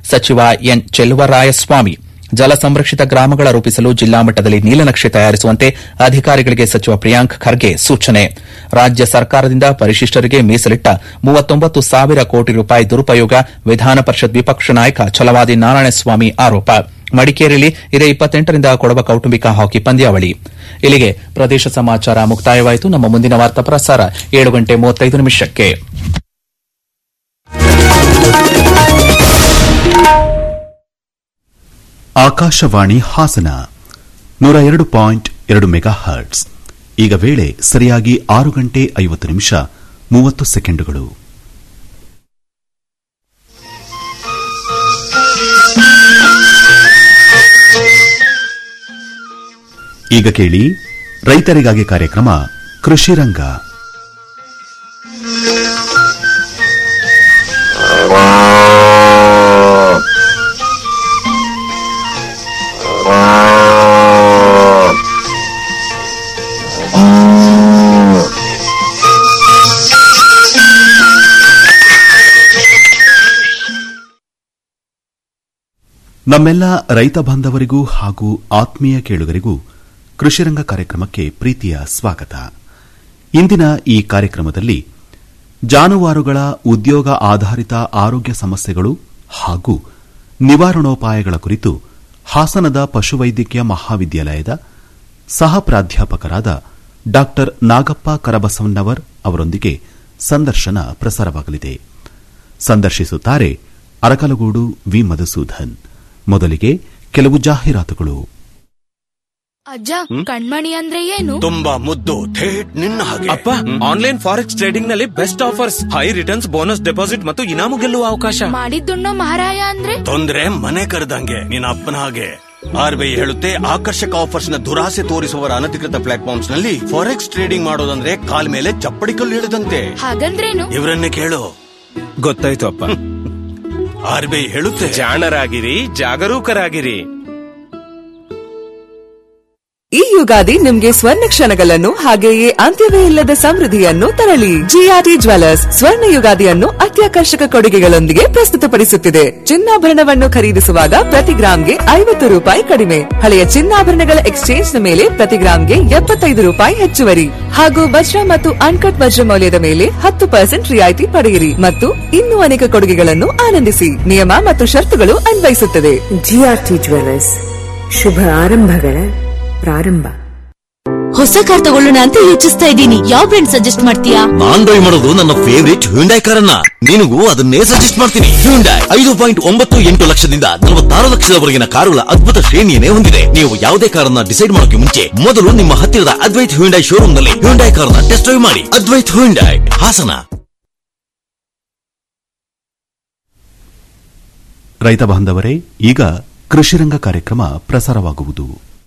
ಸಚಿವ ಎನ್ ಚೆಲುವರಾಯಸ್ವಾಮಿ ಜಲ ಸಂರಕ್ಷಿತ ಗ್ರಾಮಗಳ ರೂಪಿಸಲು ಜಿಲ್ಲಾ ಮಟ್ಟದಲ್ಲಿ ನೀಲನಕ್ಷೆ ತಯಾರಿಸುವಂತೆ ಅಧಿಕಾರಿಗಳಿಗೆ ಸಚಿವ ಪ್ರಿಯಾಂಕ್ ಖರ್ಗೆ ಸೂಚನೆ ರಾಜ್ಯ ಸರ್ಕಾರದಿಂದ ಪರಿಶಿಷ್ಟರಿಗೆ ಮೀಸಲಿಟ್ಟ ಮೂವತ್ತೊಂಬತ್ತು ಸಾವಿರ ಕೋಟಿ ರೂಪಾಯಿ ದುರುಪಯೋಗ ವಿಧಾನ ಪರಿಷತ್ ವಿಪಕ್ಷ ನಾಯಕ ಛಲವಾದಿ ನಾರಾಯಣಸ್ವಾಮಿ ಆರೋಪ ಮಡಿಕೇರಿಯಲ್ಲಿ ಇದೇ ಇಪ್ಪತ್ತೆಂಟರಿಂದ ಕೊಡವ ಕೌಟುಂಬಿಕ ಹಾಕಿ ಪಂದ್ಯಾವಳಿ ಇಲ್ಲಿಗೆ ಪ್ರದೇಶ ಸಮಾಚಾರ ಮುಕ್ತಾಯವಾಯಿತು ನಮ್ಮ ಮುಂದಿನ ವಾರ್ತಾ ಪ್ರಸಾರ ಏಳು ಗಂಟೆ ಮೂವತ್ತೈದು ನಿಮಿಷಕ್ಕೆ ಆಕಾಶವಾಣಿ ಹಾಸನ ನೂರ ಎರಡು ಪಾಯಿಂಟ್ ಎರಡು ಮೆಗಾ ಹರ್ಟ್ಸ್ ಈಗ ವೇಳೆ ಸರಿಯಾಗಿ ಆರು ಗಂಟೆ ಐವತ್ತು ನಿಮಿಷ ಮೂವತ್ತು ಸೆಕೆಂಡುಗಳು ಈಗ ಕೇಳಿ ರೈತರಿಗಾಗಿ ಕಾರ್ಯಕ್ರಮ ಕೃಷಿ ರಂಗ ನಮ್ಮೆಲ್ಲ ರೈತ ಬಾಂಧವರಿಗೂ ಹಾಗೂ ಆತ್ಮೀಯ ಕೇಳುಗರಿಗೂ ಕೃಷಿರಂಗ ಕಾರ್ಯಕ್ರಮಕ್ಕೆ ಪ್ರೀತಿಯ ಸ್ವಾಗತ ಇಂದಿನ ಈ ಕಾರ್ಯಕ್ರಮದಲ್ಲಿ ಜಾನುವಾರುಗಳ ಉದ್ಯೋಗ ಆಧಾರಿತ ಆರೋಗ್ಯ ಸಮಸ್ಯೆಗಳು ಹಾಗೂ ನಿವಾರಣೋಪಾಯಗಳ ಕುರಿತು ಹಾಸನದ ಪಶುವೈದ್ಯಕೀಯ ಮಹಾವಿದ್ಯಾಲಯದ ಸಹ ಪ್ರಾಧ್ಯಾಪಕರಾದ ಡಾ ನಾಗಪ್ಪ ಕರಬಸವಣ್ಣವರ್ ಅವರೊಂದಿಗೆ ಸಂದರ್ಶನ ಪ್ರಸಾರವಾಗಲಿದೆ ಸಂದರ್ಶಿಸುತ್ತಾರೆ ಅರಕಲಗೂಡು ವಿ ಮಧುಸೂದನ್ ಮೊದಲಿಗೆ ಕೆಲವು ಜಾಹೀರಾತುಗಳು ಅಜ್ಜ ಕಣ್ಮಣಿ ಅಂದ್ರೆ ಏನು ತುಂಬಾ ಮುದ್ದು ಥೇಟ್ ನಿನ್ನ ಹಾಗೆ ಅಪ್ಪ ಆನ್ಲೈನ್ ಫಾರೆಕ್ಸ್ ಟ್ರೇಡಿಂಗ್ ನಲ್ಲಿ best offers high returns bonus deposit ಮತ್ತು ಇನಾಮು ಗೆಲ್ಲುವ ಅವಕಾಶ ಮಾಡಿದ್ದುಣ್ಣೋ ಮಹಾರಾಯ ಅಂದ್ರೆ ತೊಂದ್ರೆ ಮನೆ ಕರೆದಂಗೆ ನಿನ್ನ ಅಪ್ಪನ ಹಾಗೆ ಆರ್ಬಿಐ ಹೇಳುತ್ತೆ ಆಕರ್ಷಕ ಆಫರ್ಸ್ ನ ದುರಾಸೆ ತೋರಿಸುವವರ ಅನಧಿಕೃತ ಪ್ಲಾಟ್ಫಾರ್ಮ್ಸ್ ನಲ್ಲಿ ಫಾರೆಕ್ಸ್ ಟ್ರೇಡಿಂಗ್ ಮಾಡೋದಂದ್ರೆ ಕಾಲ್ ಮೇಲೆ ಚಪ್ಪಡಿ ಕಲ್ಲು ಇಳಿದಂತೆ ಹಾಗಂದ್ರೇನು ಇವರನ್ನೇ ಕೇಳು ಗೊತ್ತಾಯ್ತು ಅಪ್ಪ ಆರ್ಬಿಐ ಹೇಳುತ್ತೆ ಜಾಣರಾಗಿರಿ ಜಾಗರೂಕರಾಗಿರಿ ಈ ಯುಗಾದಿ ನಿಮ್ಗೆ ಸ್ವರ್ಣ ಕ್ಷಣಗಳನ್ನು ಹಾಗೆಯೇ ಅಂತ್ಯವೇ ಇಲ್ಲದ ಸಮೃದ್ಧಿಯನ್ನು ತರಲಿ ಜಿಆರ್ಟಿ ಜ್ವೆಲ್ಲರ್ಸ್ ಸ್ವರ್ಣ ಯುಗಾದಿಯನ್ನು ಅತ್ಯಾಕರ್ಷಕ ಕೊಡುಗೆಗಳೊಂದಿಗೆ ಪ್ರಸ್ತುತಪಡಿಸುತ್ತಿದೆ ಚಿನ್ನಾಭರಣವನ್ನು ಖರೀದಿಸುವಾಗ ಪ್ರತಿ ಗ್ರಾಂಗೆ ಐವತ್ತು ರೂಪಾಯಿ ಕಡಿಮೆ ಹಳೆಯ ಚಿನ್ನಾಭರಣಗಳ ಎಕ್ಸ್ಚೇಂಜ್ ನ ಮೇಲೆ ಪ್ರತಿ ಗ್ರಾಂಗೆ ಎಪ್ಪತ್ತೈದು ರೂಪಾಯಿ ಹೆಚ್ಚುವರಿ ಹಾಗೂ ವಜ್ರ ಮತ್ತು ಅನ್ಕಟ್ ವಜ್ರ ಮೌಲ್ಯದ ಮೇಲೆ ಹತ್ತು ಪರ್ಸೆಂಟ್ ರಿಯಾಯಿತಿ ಪಡೆಯಿರಿ ಮತ್ತು ಇನ್ನೂ ಅನೇಕ ಕೊಡುಗೆಗಳನ್ನು ಆನಂದಿಸಿ ನಿಯಮ ಮತ್ತು ಷರತ್ತುಗಳು ಅನ್ವಯಿಸುತ್ತದೆ ಜಿಆರ್ಟಿ ಜ್ಯುವೆಲ್ಲರ್ಸ್ ಶುಭ ಆರಂಭಗಳ ಪ್ರಾರಂಭ ಹೊಸ ಕಾರ್ ತಗೊಳ್ಳೋಣ ಅಂತ ಯೋಚಿಸ್ತಾ ಇದ್ದೀನಿ ಯಾವ ಬ್ರ್ಯಾಂಡ್ ಸಜೆಸ್ಟ್ ಮಾಡ್ತೀಯಾ ನಾನ್ ಡ್ರೈವ್ ಮಾಡೋದು ನನ್ನ ಫೇವರಿಟ್ ಹ್ಯುಂಡೈ ಕಾರನ್ನ ನಿನಗೂ ಅದನ್ನೇ ಸಜೆಸ್ಟ್ ಮಾಡ್ತೀನಿ ಹ್ಯುಂಡೈ ಐದು ಪಾಯಿಂಟ್ ಒಂಬತ್ತು ಎಂಟು ಲಕ್ಷದಿಂದ ನಲವತ್ತಾರು ಲಕ್ಷದವರೆಗಿನ ಕಾರುಗಳ ಅದ್ಭುತ ಶ್ರೇಣಿಯನ್ನೇ ಹೊಂದಿದೆ ನೀವು ಯಾವುದೇ ಕಾರನ್ನ ಡಿಸೈಡ್ ಮಾಡೋಕೆ ಮುಂಚೆ ಮೊದಲು ನಿಮ್ಮ ಹತ್ತಿರದ ಅದ್ವೈತ್ ಹ್ಯುಂಡೈ ಶೋರೂಮ್ ನಲ್ಲಿ ಹ್ಯುಂಡೈ ಕಾರನ್ನ ಟೆಸ್ಟ್ ಡ್ರೈವ್ ಮಾಡಿ ಅದ್ವೈತ್ ಹ್ಯುಂಡೈ ಹಾಸನ ರೈತ ಬಾಂಧವರೇ ಈಗ ಕೃಷಿರಂಗ ಕಾರ್ಯಕ್ರಮ ಪ್ರಸಾರವಾಗುವುದು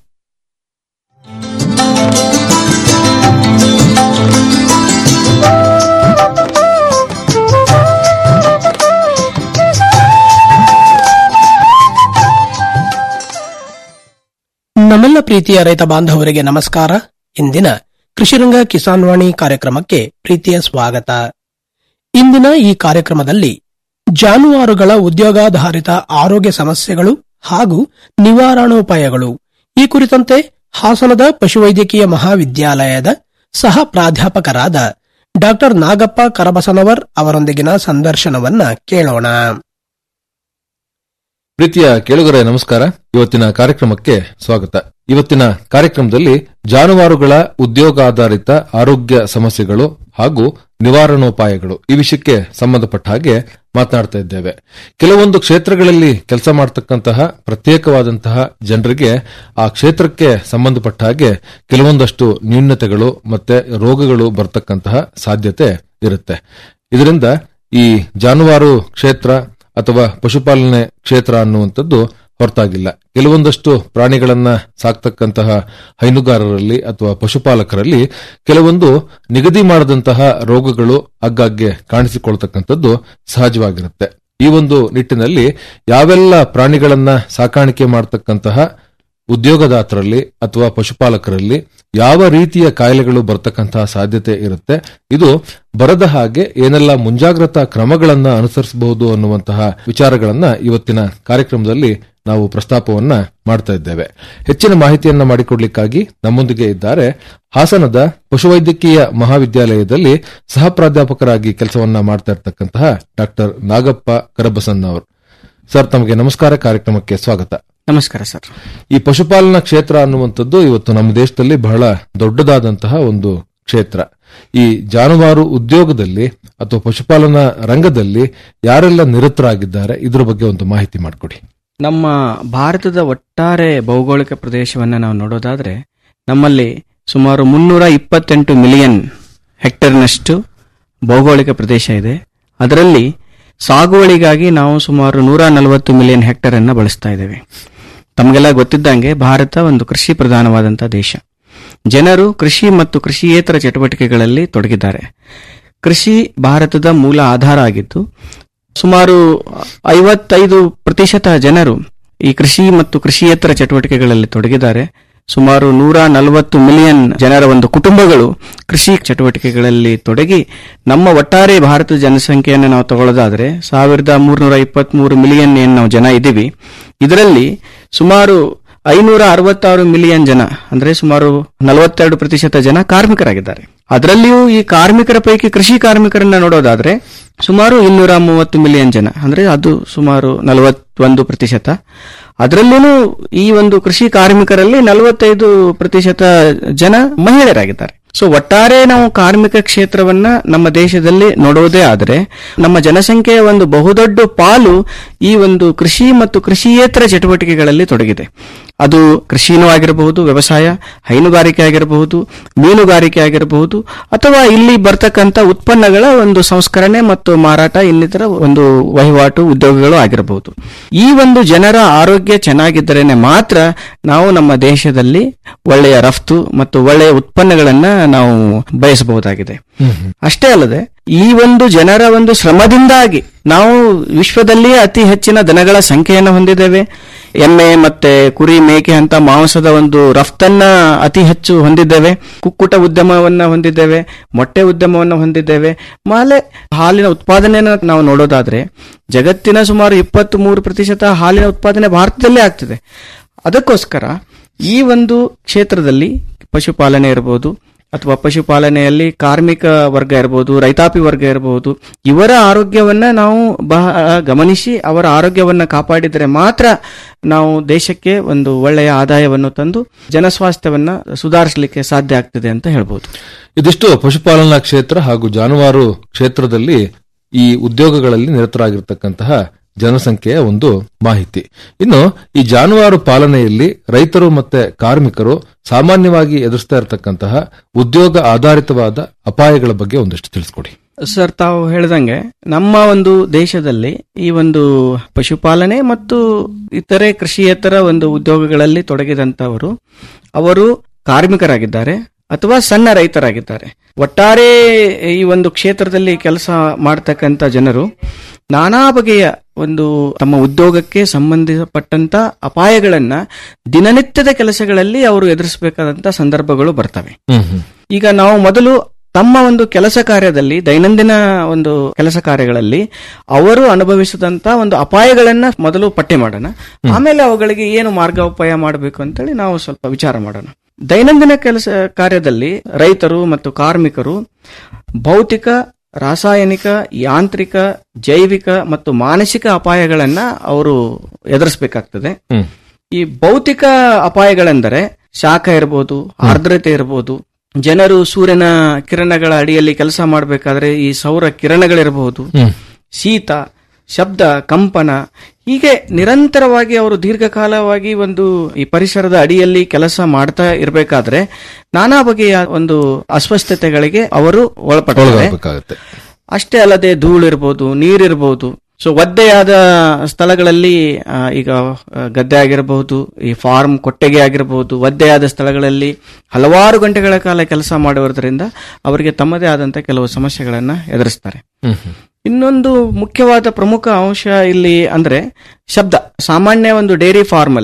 ನಮ್ಮೆಲ್ಲ ಪ್ರೀತಿಯ ರೈತ ಬಾಂಧವರಿಗೆ ನಮಸ್ಕಾರ ಇಂದಿನ ಕೃಷಿರಂಗ ಕಿಸಾನ್ ವಾಣಿ ಕಾರ್ಯಕ್ರಮಕ್ಕೆ ಪ್ರೀತಿಯ ಸ್ವಾಗತ ಇಂದಿನ ಈ ಕಾರ್ಯಕ್ರಮದಲ್ಲಿ ಜಾನುವಾರುಗಳ ಉದ್ಯೋಗಾಧಾರಿತ ಆರೋಗ್ಯ ಸಮಸ್ಯೆಗಳು ಹಾಗೂ ನಿವಾರಣೋಪಾಯಗಳು ಈ ಕುರಿತಂತೆ ಹಾಸನದ ಪಶುವೈದ್ಯಕೀಯ ಮಹಾವಿದ್ಯಾಲಯದ ಸಹ ಪ್ರಾಧ್ಯಾಪಕರಾದ ಡಾ ನಾಗಪ್ಪ ಕರಬಸನವರ್ ಅವರೊಂದಿಗಿನ ಸಂದರ್ಶನವನ್ನ ಕೇಳೋಣ ಪ್ರೀತಿಯ ಕೇಳುಗರೆ ನಮಸ್ಕಾರ ಇವತ್ತಿನ ಕಾರ್ಯಕ್ರಮಕ್ಕೆ ಸ್ವಾಗತ ಇವತ್ತಿನ ಕಾರ್ಯಕ್ರಮದಲ್ಲಿ ಜಾನುವಾರುಗಳ ಉದ್ಯೋಗಾಧಾರಿತ ಆರೋಗ್ಯ ಸಮಸ್ಯೆಗಳು ಹಾಗೂ ನಿವಾರಣೋಪಾಯಗಳು ಈ ವಿಷಯಕ್ಕೆ ಸಂಬಂಧಪಟ್ಟ ಹಾಗೆ ಮಾತನಾಡ್ತಾ ಇದ್ದೇವೆ ಕೆಲವೊಂದು ಕ್ಷೇತ್ರಗಳಲ್ಲಿ ಕೆಲಸ ಮಾಡತಕ್ಕಂತಹ ಪ್ರತ್ಯೇಕವಾದಂತಹ ಜನರಿಗೆ ಆ ಕ್ಷೇತ್ರಕ್ಕೆ ಸಂಬಂಧಪಟ್ಟ ಹಾಗೆ ಕೆಲವೊಂದಷ್ಟು ನ್ಯೂನತೆಗಳು ಮತ್ತೆ ರೋಗಗಳು ಬರ್ತಕ್ಕಂತಹ ಸಾಧ್ಯತೆ ಇರುತ್ತೆ ಇದರಿಂದ ಈ ಜಾನುವಾರು ಕ್ಷೇತ್ರ ಅಥವಾ ಪಶುಪಾಲನೆ ಕ್ಷೇತ್ರ ಅನ್ನುವಂಥದ್ದು ಹೊರತಾಗಿಲ್ಲ ಕೆಲವೊಂದಷ್ಟು ಪ್ರಾಣಿಗಳನ್ನ ಸಾಕ್ತಕ್ಕಂತಹ ಹೈನುಗಾರರಲ್ಲಿ ಅಥವಾ ಪಶುಪಾಲಕರಲ್ಲಿ ಕೆಲವೊಂದು ನಿಗದಿ ಮಾಡದಂತಹ ರೋಗಗಳು ಆಗಾಗ್ಗೆ ಕಾಣಿಸಿಕೊಳ್ತಕ್ಕಂಥದ್ದು ಸಹಜವಾಗಿರುತ್ತೆ ಈ ಒಂದು ನಿಟ್ಟಿನಲ್ಲಿ ಯಾವೆಲ್ಲ ಪ್ರಾಣಿಗಳನ್ನ ಸಾಕಾಣಿಕೆ ಮಾಡತಕ್ಕಂತಹ ಉದ್ಯೋಗದಾತರಲ್ಲಿ ಅಥವಾ ಪಶುಪಾಲಕರಲ್ಲಿ ಯಾವ ರೀತಿಯ ಕಾಯಿಲೆಗಳು ಬರ್ತಕ್ಕಂತಹ ಸಾಧ್ಯತೆ ಇರುತ್ತೆ ಇದು ಬರದ ಹಾಗೆ ಏನೆಲ್ಲ ಮುಂಜಾಗ್ರತಾ ಕ್ರಮಗಳನ್ನ ಅನುಸರಿಸಬಹುದು ಅನ್ನುವಂತಹ ವಿಚಾರಗಳನ್ನ ಇವತ್ತಿನ ಕಾರ್ಯಕ್ರಮದಲ್ಲಿ ನಾವು ಪ್ರಸ್ತಾಪವನ್ನ ಮಾಡ್ತಾ ಇದ್ದೇವೆ ಹೆಚ್ಚಿನ ಮಾಹಿತಿಯನ್ನ ಮಾಡಿಕೊಡ್ಲಿಕ್ಕಾಗಿ ನಮ್ಮೊಂದಿಗೆ ಇದ್ದಾರೆ ಹಾಸನದ ಪಶುವೈದ್ಯಕೀಯ ಮಹಾವಿದ್ಯಾಲಯದಲ್ಲಿ ಸಹ ಪ್ರಾಧ್ಯಾಪಕರಾಗಿ ಕೆಲಸವನ್ನ ಮಾಡ್ತಾ ಇರತಕ್ಕಂತಹ ಡಾಕ್ಟರ್ ನಾಗಪ್ಪ ಕರಬಸನ್ ಅವರು ಸರ್ ತಮಗೆ ನಮಸ್ಕಾರ ಕಾರ್ಯಕ್ರಮಕ್ಕೆ ಸ್ವಾಗತ ನಮಸ್ಕಾರ ಸರ್ ಈ ಪಶುಪಾಲನಾ ಕ್ಷೇತ್ರ ಅನ್ನುವಂಥದ್ದು ಇವತ್ತು ನಮ್ಮ ದೇಶದಲ್ಲಿ ಬಹಳ ದೊಡ್ಡದಾದಂತಹ ಒಂದು ಕ್ಷೇತ್ರ ಈ ಜಾನುವಾರು ಉದ್ಯೋಗದಲ್ಲಿ ಅಥವಾ ಪಶುಪಾಲನಾ ರಂಗದಲ್ಲಿ ಯಾರೆಲ್ಲ ನಿರತರಾಗಿದ್ದಾರೆ ಇದ್ರ ಬಗ್ಗೆ ಒಂದು ಮಾಹಿತಿ ಮಾಡಿಕೊಡಿ ನಮ್ಮ ಭಾರತದ ಒಟ್ಟಾರೆ ಭೌಗೋಳಿಕ ಪ್ರದೇಶವನ್ನು ನಾವು ನೋಡೋದಾದ್ರೆ ನಮ್ಮಲ್ಲಿ ಸುಮಾರು ಮುನ್ನೂರ ಇಪ್ಪತ್ತೆಂಟು ಮಿಲಿಯನ್ ಹೆಕ್ಟೇರ್ನಷ್ಟು ಭೌಗೋಳಿಕ ಪ್ರದೇಶ ಇದೆ ಅದರಲ್ಲಿ ಸಾಗುವಳಿಗಾಗಿ ನಾವು ಸುಮಾರು ನೂರ ನಲವತ್ತು ಮಿಲಿಯನ್ ಹೆಕ್ಟೇರ್ ಅನ್ನ ಬಳಸ್ತಾ ಇದ್ದೇವೆ ತಮಗೆಲ್ಲ ಗೊತ್ತಿದ್ದಂಗೆ ಭಾರತ ಒಂದು ಕೃಷಿ ಪ್ರಧಾನವಾದಂತಹ ದೇಶ ಜನರು ಕೃಷಿ ಮತ್ತು ಕೃಷಿಯೇತರ ಚಟುವಟಿಕೆಗಳಲ್ಲಿ ತೊಡಗಿದ್ದಾರೆ ಕೃಷಿ ಭಾರತದ ಮೂಲ ಆಧಾರ ಆಗಿದ್ದು ಸುಮಾರು ಐವತ್ತೈದು ಪ್ರತಿಶತ ಜನರು ಈ ಕೃಷಿ ಮತ್ತು ಕೃಷಿಯೇತರ ಚಟುವಟಿಕೆಗಳಲ್ಲಿ ತೊಡಗಿದ್ದಾರೆ ಸುಮಾರು ನೂರ ನಲವತ್ತು ಮಿಲಿಯನ್ ಜನರ ಒಂದು ಕುಟುಂಬಗಳು ಕೃಷಿ ಚಟುವಟಿಕೆಗಳಲ್ಲಿ ತೊಡಗಿ ನಮ್ಮ ಒಟ್ಟಾರೆ ಭಾರತದ ಜನಸಂಖ್ಯೆಯನ್ನು ನಾವು ತಗೊಳ್ಳೋದಾದ್ರೆ ಸಾವಿರದ ಮೂರ್ನೂರ ಇಪ್ಪತ್ಮೂರು ಮಿಲಿಯನ್ ಏನು ನಾವು ಜನ ಇದ್ದೀವಿ ಇದರಲ್ಲಿ ಸುಮಾರು ಐನೂರ ಅರವತ್ತಾರು ಮಿಲಿಯನ್ ಜನ ಅಂದ್ರೆ ಸುಮಾರು ನಲವತ್ತೆರಡು ಪ್ರತಿಶತ ಜನ ಕಾರ್ಮಿಕರಾಗಿದ್ದಾರೆ ಅದರಲ್ಲಿಯೂ ಈ ಕಾರ್ಮಿಕರ ಪೈಕಿ ಕೃಷಿ ಕಾರ್ಮಿಕರನ್ನ ನೋಡೋದಾದ್ರೆ ಸುಮಾರು ಇನ್ನೂರ ಮೂವತ್ತು ಮಿಲಿಯನ್ ಜನ ಅಂದ್ರೆ ಅದು ಸುಮಾರು ನಲವತ್ತೊಂದು ಪ್ರತಿಶತ ಅದರಲ್ಲೂ ಈ ಒಂದು ಕೃಷಿ ಕಾರ್ಮಿಕರಲ್ಲಿ ನಲವತ್ತೈದು ಪ್ರತಿಶತ ಜನ ಮಹಿಳೆಯರಾಗಿದ್ದಾರೆ ಸೊ ಒಟ್ಟಾರೆ ನಾವು ಕಾರ್ಮಿಕ ಕ್ಷೇತ್ರವನ್ನ ನಮ್ಮ ದೇಶದಲ್ಲಿ ನೋಡುವುದೇ ಆದರೆ ನಮ್ಮ ಜನಸಂಖ್ಯೆಯ ಒಂದು ಬಹುದೊಡ್ಡ ಪಾಲು ಈ ಒಂದು ಕೃಷಿ ಮತ್ತು ಕೃಷಿಯೇತರ ಚಟುವಟಿಕೆಗಳಲ್ಲಿ ತೊಡಗಿದೆ ಅದು ಕೃಷಿನೂ ಆಗಿರಬಹುದು ವ್ಯವಸಾಯ ಹೈನುಗಾರಿಕೆ ಆಗಿರಬಹುದು ಮೀನುಗಾರಿಕೆ ಆಗಿರಬಹುದು ಅಥವಾ ಇಲ್ಲಿ ಬರ್ತಕ್ಕಂಥ ಉತ್ಪನ್ನಗಳ ಒಂದು ಸಂಸ್ಕರಣೆ ಮತ್ತು ಮಾರಾಟ ಇನ್ನಿತರ ಒಂದು ವಹಿವಾಟು ಉದ್ಯೋಗಗಳು ಆಗಿರಬಹುದು ಈ ಒಂದು ಜನರ ಆರೋಗ್ಯ ಚೆನ್ನಾಗಿದ್ದರೇನೆ ಮಾತ್ರ ನಾವು ನಮ್ಮ ದೇಶದಲ್ಲಿ ಒಳ್ಳೆಯ ರಫ್ತು ಮತ್ತು ಒಳ್ಳೆಯ ಉತ್ಪನ್ನಗಳನ್ನ ನಾವು ಬಯಸಬಹುದಾಗಿದೆ ಅಷ್ಟೇ ಅಲ್ಲದೆ ಈ ಒಂದು ಜನರ ಒಂದು ಶ್ರಮದಿಂದಾಗಿ ನಾವು ವಿಶ್ವದಲ್ಲಿಯೇ ಅತಿ ಹೆಚ್ಚಿನ ದನಗಳ ಸಂಖ್ಯೆಯನ್ನು ಹೊಂದಿದ್ದೇವೆ ಎಮ್ಮೆ ಮತ್ತೆ ಕುರಿ ಮೇಕೆ ಅಂತ ಮಾಂಸದ ಒಂದು ರಫ್ತನ್ನ ಅತಿ ಹೆಚ್ಚು ಹೊಂದಿದ್ದೇವೆ ಕುಕ್ಕುಟ ಉದ್ಯಮವನ್ನ ಹೊಂದಿದ್ದೇವೆ ಮೊಟ್ಟೆ ಉದ್ಯಮವನ್ನು ಹೊಂದಿದ್ದೇವೆ ಮಾಲೆ ಹಾಲಿನ ಉತ್ಪಾದನೆಯನ್ನು ನಾವು ನೋಡೋದಾದ್ರೆ ಜಗತ್ತಿನ ಸುಮಾರು ಇಪ್ಪತ್ತ್ ಮೂರು ಪ್ರತಿಶತ ಹಾಲಿನ ಉತ್ಪಾದನೆ ಭಾರತದಲ್ಲೇ ಆಗ್ತಿದೆ ಅದಕ್ಕೋಸ್ಕರ ಈ ಒಂದು ಕ್ಷೇತ್ರದಲ್ಲಿ ಪಶುಪಾಲನೆ ಇರಬಹುದು ಅಥವಾ ಪಶುಪಾಲನೆಯಲ್ಲಿ ಕಾರ್ಮಿಕ ವರ್ಗ ಇರಬಹುದು ರೈತಾಪಿ ವರ್ಗ ಇರಬಹುದು ಇವರ ಆರೋಗ್ಯವನ್ನ ನಾವು ಬಹಳ ಗಮನಿಸಿ ಅವರ ಆರೋಗ್ಯವನ್ನ ಕಾಪಾಡಿದರೆ ಮಾತ್ರ ನಾವು ದೇಶಕ್ಕೆ ಒಂದು ಒಳ್ಳೆಯ ಆದಾಯವನ್ನು ತಂದು ಜನಸ್ವಾಸ್ಥ್ಯವನ್ನ ಸುಧಾರಿಸಲಿಕ್ಕೆ ಸಾಧ್ಯ ಆಗ್ತದೆ ಅಂತ ಹೇಳ್ಬೋದು ಇದಿಷ್ಟು ಪಶುಪಾಲನಾ ಕ್ಷೇತ್ರ ಹಾಗೂ ಜಾನುವಾರು ಕ್ಷೇತ್ರದಲ್ಲಿ ಈ ಉದ್ಯೋಗಗಳಲ್ಲಿ ನಿರತರಾಗಿರ್ತಕ್ಕಂತಹ ಜನಸಂಖ್ಯೆಯ ಒಂದು ಮಾಹಿತಿ ಇನ್ನು ಈ ಜಾನುವಾರು ಪಾಲನೆಯಲ್ಲಿ ರೈತರು ಮತ್ತೆ ಕಾರ್ಮಿಕರು ಸಾಮಾನ್ಯವಾಗಿ ಎದುರಿಸ್ತಾ ಇರತಕ್ಕಂತಹ ಉದ್ಯೋಗ ಆಧಾರಿತವಾದ ಅಪಾಯಗಳ ಬಗ್ಗೆ ಒಂದಿಷ್ಟು ತಿಳಿಸ್ಕೊಡಿ ಸರ್ ತಾವು ಹೇಳ್ದಂಗೆ ನಮ್ಮ ಒಂದು ದೇಶದಲ್ಲಿ ಈ ಒಂದು ಪಶುಪಾಲನೆ ಮತ್ತು ಇತರೆ ಕೃಷಿಯೇತರ ಒಂದು ಉದ್ಯೋಗಗಳಲ್ಲಿ ತೊಡಗಿದಂತವರು ಅವರು ಕಾರ್ಮಿಕರಾಗಿದ್ದಾರೆ ಅಥವಾ ಸಣ್ಣ ರೈತರಾಗಿದ್ದಾರೆ ಒಟ್ಟಾರೆ ಈ ಒಂದು ಕ್ಷೇತ್ರದಲ್ಲಿ ಕೆಲಸ ಮಾಡ್ತಕ್ಕಂಥ ಜನರು ನಾನಾ ಬಗೆಯ ಒಂದು ತಮ್ಮ ಉದ್ಯೋಗಕ್ಕೆ ಸಂಬಂಧಪಟ್ಟಂತ ಅಪಾಯಗಳನ್ನ ದಿನನಿತ್ಯದ ಕೆಲಸಗಳಲ್ಲಿ ಅವರು ಎದುರಿಸಬೇಕಾದಂತ ಸಂದರ್ಭಗಳು ಬರ್ತವೆ ಈಗ ನಾವು ಮೊದಲು ತಮ್ಮ ಒಂದು ಕೆಲಸ ಕಾರ್ಯದಲ್ಲಿ ದೈನಂದಿನ ಒಂದು ಕೆಲಸ ಕಾರ್ಯಗಳಲ್ಲಿ ಅವರು ಅನುಭವಿಸಿದಂತ ಒಂದು ಅಪಾಯಗಳನ್ನ ಮೊದಲು ಪಟ್ಟಿ ಮಾಡೋಣ ಆಮೇಲೆ ಅವುಗಳಿಗೆ ಏನು ಮಾರ್ಗೋಪಾಯ ಮಾಡಬೇಕು ಅಂತೇಳಿ ನಾವು ಸ್ವಲ್ಪ ವಿಚಾರ ಮಾಡೋಣ ದೈನಂದಿನ ಕೆಲಸ ಕಾರ್ಯದಲ್ಲಿ ರೈತರು ಮತ್ತು ಕಾರ್ಮಿಕರು ಭೌತಿಕ ರಾಸಾಯನಿಕ ಯಾಂತ್ರಿಕ ಜೈವಿಕ ಮತ್ತು ಮಾನಸಿಕ ಅಪಾಯಗಳನ್ನ ಅವರು ಎದುರಿಸಬೇಕಾಗ್ತದೆ ಈ ಭೌತಿಕ ಅಪಾಯಗಳೆಂದರೆ ಶಾಖ ಇರಬಹುದು ಆರ್ದ್ರತೆ ಇರಬಹುದು ಜನರು ಸೂರ್ಯನ ಕಿರಣಗಳ ಅಡಿಯಲ್ಲಿ ಕೆಲಸ ಮಾಡಬೇಕಾದ್ರೆ ಈ ಸೌರ ಕಿರಣಗಳಿರಬಹುದು ಶೀತ ಶಬ್ದ ಕಂಪನ ಹೀಗೆ ನಿರಂತರವಾಗಿ ಅವರು ದೀರ್ಘಕಾಲವಾಗಿ ಒಂದು ಈ ಪರಿಸರದ ಅಡಿಯಲ್ಲಿ ಕೆಲಸ ಮಾಡ್ತಾ ಇರಬೇಕಾದ್ರೆ ನಾನಾ ಬಗೆಯ ಒಂದು ಅಸ್ವಸ್ಥತೆಗಳಿಗೆ ಅವರು ಒಳಪಡ್ತಾರೆ ಒಳಗಾಗಬೇಕಾಗತ್ತೆ ಅಷ್ಟೇ ಅಲ್ಲದೆ ಧೂಳಿರ್ಬೋದು ನೀರಿರ್ಬೋದು ಸೊ ಒದ್ದೆಯಾದ ಸ್ಥಳಗಳಲ್ಲಿ ಆ, ಈಗ ಆ, ಗದ್ದೆ ಆಗಿರಬಹುದು ಈ ಫಾರ್ಮ್ ಕೊಟ್ಟೆಗೆ ಆಗಿರಬಹುದು ಒದ್ದೆಯಾದ ಸ್ಥಳಗಳಲ್ಲಿ ಹಲವಾರು ಗಂಟೆಗಳ ಕಾಲ ಕೆಲಸ ಮಾಡುವುದರಿಂದ ಅವರಿಗೆ ತಮ್ಮದೇ ಆದಂತ ಕೆಲವು ಸಮಸ್ಯೆಗಳನ್ನ ಎದುರಿಸ್ತಾರೆ ಇನ್ನೊಂದು ಮುಖ್ಯವಾದ ಪ್ರಮುಖ ಅಂಶ ಇಲ್ಲಿ ಅಂದ್ರೆ ಶಬ್ದ ಸಾಮಾನ್ಯ ಒಂದು ಡೈರಿ ಫಾರ್ಮ್ ಅಲ್ಲಿ